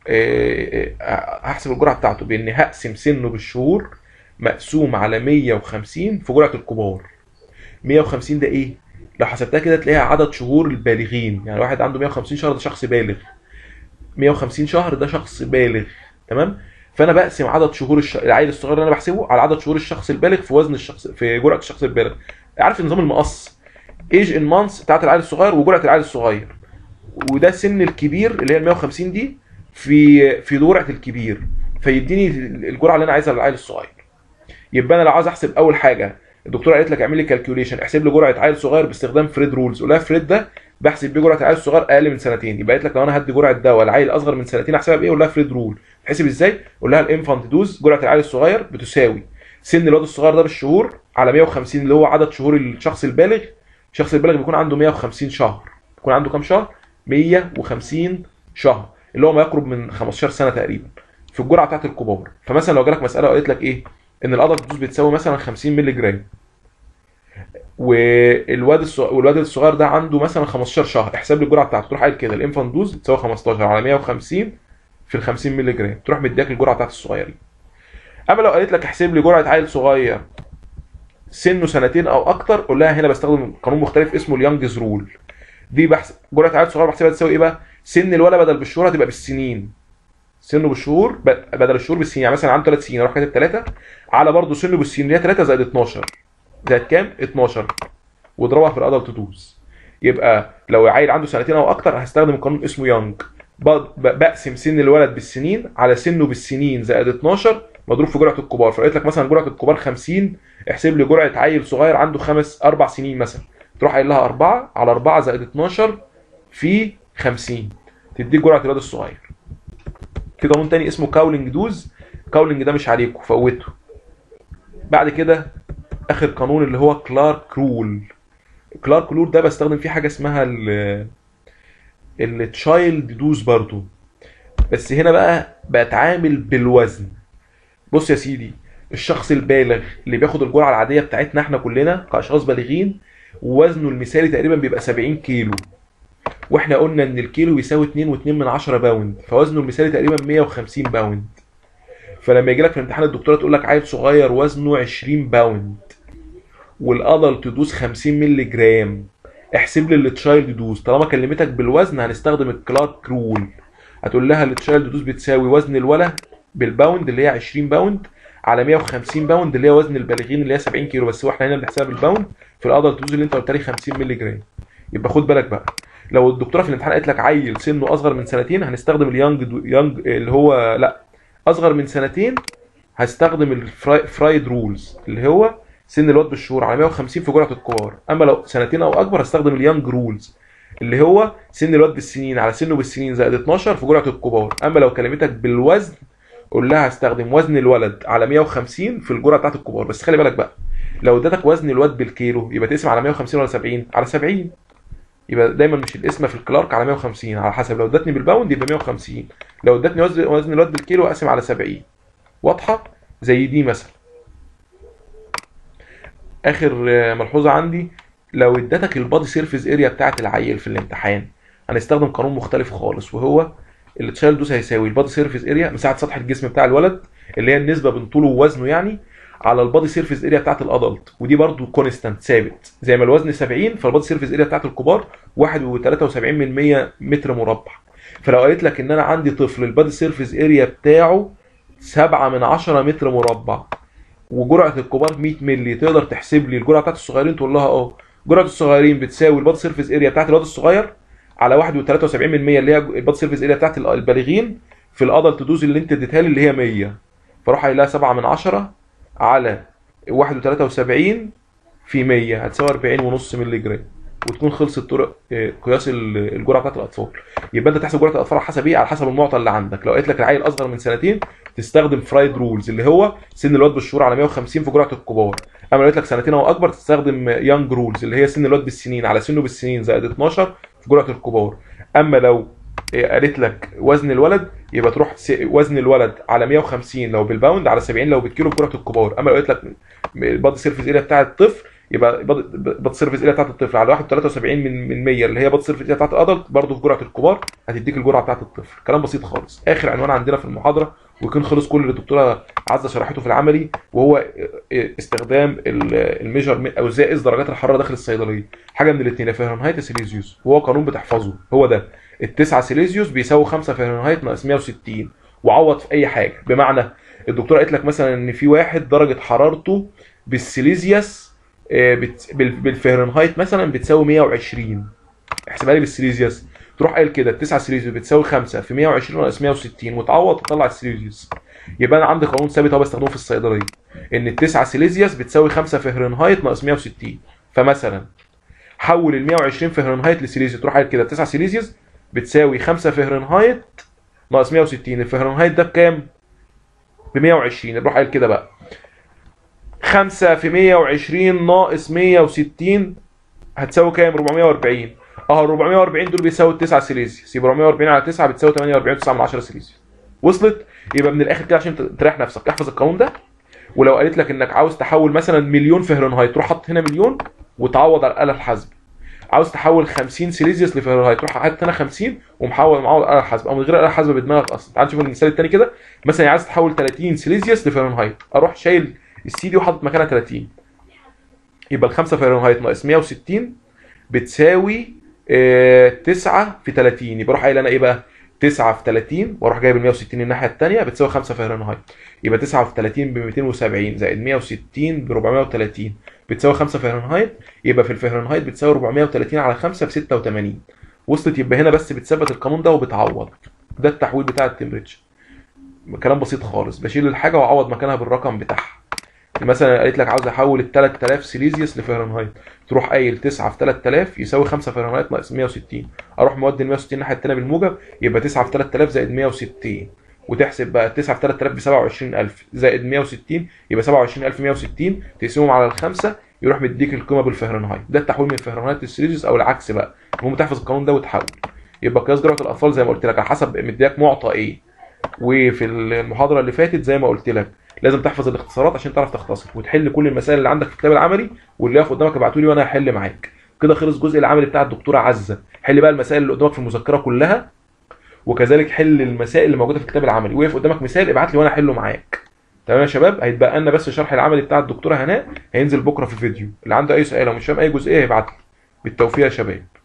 هحسب الجرعه بتاعته بان هقسم سنه بالشهور مقسوم على 150 في جرعه الكبار 150 ده ايه لو حسبتها كده تلاقيها عدد شهور البالغين يعني واحد عنده 150 شهر ده شخص بالغ 150 شهر ده شخص بالغ تمام فانا بقسم عدد شهور الش... العيل الصغير اللي انا بحسبه على عدد شهور الشخص البالغ في وزن الشخص في جرعه الشخص البالغ عارف نظام المقص ايج ان مانثs بتاعت العيل الصغير وجرعه العيل الصغير وده سن الكبير اللي هي ال 150 دي في في جرعه الكبير فيديني الجرعه اللي انا عايزها للعيل الصغير يبقى انا لو عايز احسب اول حاجه الدكتوره قالت لك اعمل لي كالكوليشن احسب لي جرعه عيل صغير باستخدام فريد رولز قول لها فريد ده بحسب بيه جرعه العيل الصغير اقل من سنتين يبقى قالت لك لو انا هدي جرعه دواء لعيل اصغر من سنتين احسبها بايه قول لها فريد رول تحسب ازاي قول لها الانفانت دوز جرعه العيل الصغير بتساوي سن الواد الصغير ده بالشهور على 150 اللي هو عدد شهور الشخص البالغ الشخص البالغ بيكون عنده 150 شهر بيكون عنده كام شهر 150 شهر اللي هو ما يقرب من 15 سنه تقريبا في الجرعه بتاعت الكبار فمثلا لو جالك مساله وقالت لك ايه ان الادلت دوز بتساوي مثلا 50 مللي جرام والواد الصغير والواد الصغير ده عنده مثلا 15 شهر احسب لي الجرعه بتاعته تروح قايل كده الانفانت دوز بتساوي 15 على 150 في ال 50 مللي جرام تروح مدياك الجرعه بتاعت الصغيرين اما لو قالت لك احسب لي جرعه عيل صغير سنه سنتين او اكتر قول لها هنا بستخدم قانون مختلف اسمه اليانجز رول دي بحسب جرعه عيل صغير بحسبها تساوي ايه بقى سن الولد بدل بالشهور هتبقى بالسنين سنه بالشهور ب- بدل الشهور بالسنين يعني مثلا عنده 3 سنين اروح كاتب 3 على برضه سنه بالسنين اللي هي 3 زائد 12 زائد كام 12 واضربها في الادلت دوز يبقى لو عيل عنده سنتين او اكتر هستخدم قانون اسمه يانج ب- ب- بقسم سن الولد بالسنين على سنه بالسنين زائد 12 مضروب في جرعه الكبار فقلت لك مثلا جرعه الكبار 50 احسب لي جرعه عيل صغير عنده خمس اربع سنين مثلا تروح قايل لها 4 على 4 زائد 12 في 50 تديك جرعه الولد الصغير في قانون تاني اسمه كاولينج دوز كاولينج ده مش عليكم فوته بعد كده اخر قانون اللي هو كلارك رول كلارك رول ده بستخدم فيه حاجه اسمها ال التشايلد دوز برضو بس هنا بقى بتعامل بالوزن بص يا سيدي الشخص البالغ اللي بياخد الجرعه العاديه بتاعتنا احنا كلنا كاشخاص بالغين وزنه المثالي تقريبا بيبقى 70 كيلو واحنا قلنا ان الكيلو يساوي 2.2 من 10 باوند فوزنه المثالي تقريبا 150 باوند فلما يجي لك في امتحان الدكتوره تقول لك عيل صغير وزنه 20 باوند والادلت دوز 50 مللي جرام احسب لي التشايلد دوز طالما كلمتك بالوزن هنستخدم الكلارك رول هتقول لها التشايلد دوز بتساوي وزن الولد بالباوند اللي هي 20 باوند على 150 باوند اللي هي وزن البالغين اللي هي 70 كيلو بس هو احنا هنا بنحسبها بالباوند في الادلت دوز اللي انت قلت لي 50 مللي جرام يبقى خد بالك بقى لو الدكتوره في الامتحان قالت لك عيل سنه اصغر من سنتين هنستخدم اليانج دو يانج اللي هو لا اصغر من سنتين هستخدم الفرايد رولز اللي هو سن الواد بالشهور على 150 في جرعه الكبار اما لو سنتين او اكبر هستخدم اليانج رولز اللي هو سن الواد بالسنين على سنه بالسنين زائد 12 في جرعه الكبار اما لو كلمتك بالوزن قول لها هستخدم وزن الولد على 150 في الجرعه بتاعت الكبار بس خلي بالك بقى لو اديتك وزن الواد بالكيلو يبقى تقسم على 150 ولا 70 على 70 يبقى دايما مش القسمه في الكلارك على 150 على حسب لو ادتني بالباوند يبقى 150 لو ادتني وزن وزن الواد بالكيلو اقسم على 70 واضحه زي دي مثلا اخر آه، ملحوظه عندي لو ادتك البادي سيرفيس اريا بتاعت العيل في الامتحان هنستخدم قانون مختلف خالص وهو التشايلد دوز هيساوي البادي سيرفيس اريا مساحه سطح الجسم بتاع الولد اللي هي النسبه بين طوله ووزنه يعني على البادي سيرفيس اريا بتاعت الادلت ودي برضو كونستانت ثابت زي ما الوزن 70 فالبادي سيرفيس اريا بتاعت الكبار 1.73 من 100 متر مربع فلو قالت لك ان انا عندي طفل البادي سيرفيس اريا بتاعه 7 من 10 متر مربع وجرعه الكبار 100 مللي تقدر تحسب لي الجرعه بتاعت الصغيرين تقول لها اه جرعه الصغيرين بتساوي البادي سيرفيس اريا بتاعت الواد الصغير على 1.73 من 100 اللي هي البادي سيرفيس اريا بتاعت البالغين في الادلت دوز اللي انت اديتها لي اللي هي 100 فاروح قايل لها 7 من 10 على 1.73 في 100 هتساوي 40 ونص مللي جرام وتكون خلصت طرق آه، قياس ال- الجرعه بتاعت الاطفال يبقى انت تحسب جرعه الاطفال على حسب ايه على حسب المعطى اللي عندك لو قالت لك العيل اصغر من سنتين تستخدم فرايد رولز اللي هو سن الواد بالشهور على 150 في جرعه الكبار اما لو قالت لك سنتين او اكبر تستخدم يانج رولز اللي هي سن الواد بالسنين على سنه بالسنين زائد 12 في جرعه الكبار اما لو آه، قالت لك وزن الولد يبقى تروح س- وزن الولد على 150 لو بالباوند على 70 لو بالكيلو بجرعه الكبار اما لو قالت لك البادي سيرفيس اريا بتاع الطفل يبقى بادي سيرفيس اريا بتاعت الطفل على 1.73 من من 100 اللي هي بادي سيرفيس اريا بتاعت الادلت برضه في جرعه الكبار هتديك الجرعه بتاعت الطفل كلام بسيط خالص اخر عنوان عندنا في المحاضره ويكون خلص كل اللي الدكتوره عزه شرحته في العملي وهو استخدام الميجر او ازاي اقيس درجات الحراره داخل الصيدليه حاجه من الاثنين يا فahrenheit يا سيليزيوس وهو قانون بتحفظه هو ده التسعة سيليزيوس بيساوي 5 فahrenheit ناقص 160 وعوض في اي حاجه بمعنى الدكتوره قالت لك مثلا ان في واحد درجه حرارته بالسيليزيوس آه، بت... بال- بالفهرنهايت مثلا بتساوي 120 احسبها لي بالسيليزيوس تروح قايل كده 9 سيليزيوس بتساوي 5 في 120 ناقص 160 وتعوض وتطلع السيليزيوس يبقى انا عندي قانون ثابت اهو بستخدمه في الصيدليه ان التسعة سيليزيوس بتساوي 5 فهرنهايت ناقص 160 فمثلا حول ال 120 فهرنهايت لسيليزيوس تروح قايل كده 9 سيليزيوس بتساوي 5 فهرنهايت ناقص 160 الفهرنهايت ده بكام؟ ب 120 نروح قايل كده بقى 5 في 120 ناقص 160 هتساوي كام 440 اه 440 دول بيساوي 9 سيليزيوس يبقى 440 على 9 بتساوي 48 9 من 10 سيليزيوس وصلت يبقى من الاخر كده عشان ت- تريح نفسك احفظ القانون ده ولو قالت لك انك عاوز تحول مثلا مليون فهرنهايت تروح حاطط هنا مليون وتعوض على الاله الحاسبه عاوز تحول 50 سيليزيوس لفهرنهايت تروح حاطط هنا 50 ومحول معوض الاله الحاسبه او من غير الاله الحاسبه بدماغك اصلا تعال نشوف المثال الثاني كده مثلا عايز تحول 30 سيليزيوس لفهرنهايت اروح شايل السي دي وحاطط مكانها 30 يبقى ال 5 فهرنهايت ناقص 160 بتساوي آه، 9 في 30 يبقى اروح قايل انا ايه بقى 9 في 30 واروح جايب ال 160 الناحيه الثانيه بتساوي 5 فهرنهايت يبقى 9 في 30 ب 270 زائد 160 ب 430 بتساوي 5 فهرنهايت يبقى في الفهرنهايت بتساوي 430 على 5 ب 86 وصلت يبقى هنا بس بتثبت القانون ده وبتعوض ده التحويل بتاع التمبريتشر كلام بسيط خالص بشيل الحاجه واعوض مكانها بالرقم بتاعها مثلا قالت لك عاوز احول ال 3000 سيليزيوس لفهرنهايت تروح قايل 9 في 3000 يساوي 5 فهرنهايت ناقص 160 اروح مودي ال 160 الناحيه الثانيه بالموجب يبقى 9 في 3000 زائد 160 وتحسب بقى 9 في 3000 ب 27000 زائد 160 يبقى 27160 تقسمهم على الخمسه يروح مديك القيمه بالفهرنهايت ده التحويل من فهرنهايت للسيليزيوس او العكس بقى المهم تحفظ القانون ده وتحول يبقى قياس جرعه الاطفال زي ما قلت لك على حسب مدياك معطى ايه وفي المحاضره اللي فاتت زي ما قلت لك لازم تحفظ الاختصارات عشان تعرف تختصر وتحل كل المسائل اللي عندك في الكتاب العملي واللي يقف قدامك ابعته لي وانا هحل معاك كده خلص الجزء العملي بتاع الدكتوره عزه حل بقى المسائل اللي قدامك في المذكره كلها وكذلك حل المسائل اللي موجوده في الكتاب العملي وقف قدامك مثال ابعت لي وانا احله معاك تمام يا شباب هيتبقى لنا بس الشرح العملي بتاع الدكتوره هناء هينزل بكره في فيديو اللي عنده اي سؤال او مش فاهم اي جزئيه هيبعت لي بالتوفيق يا شباب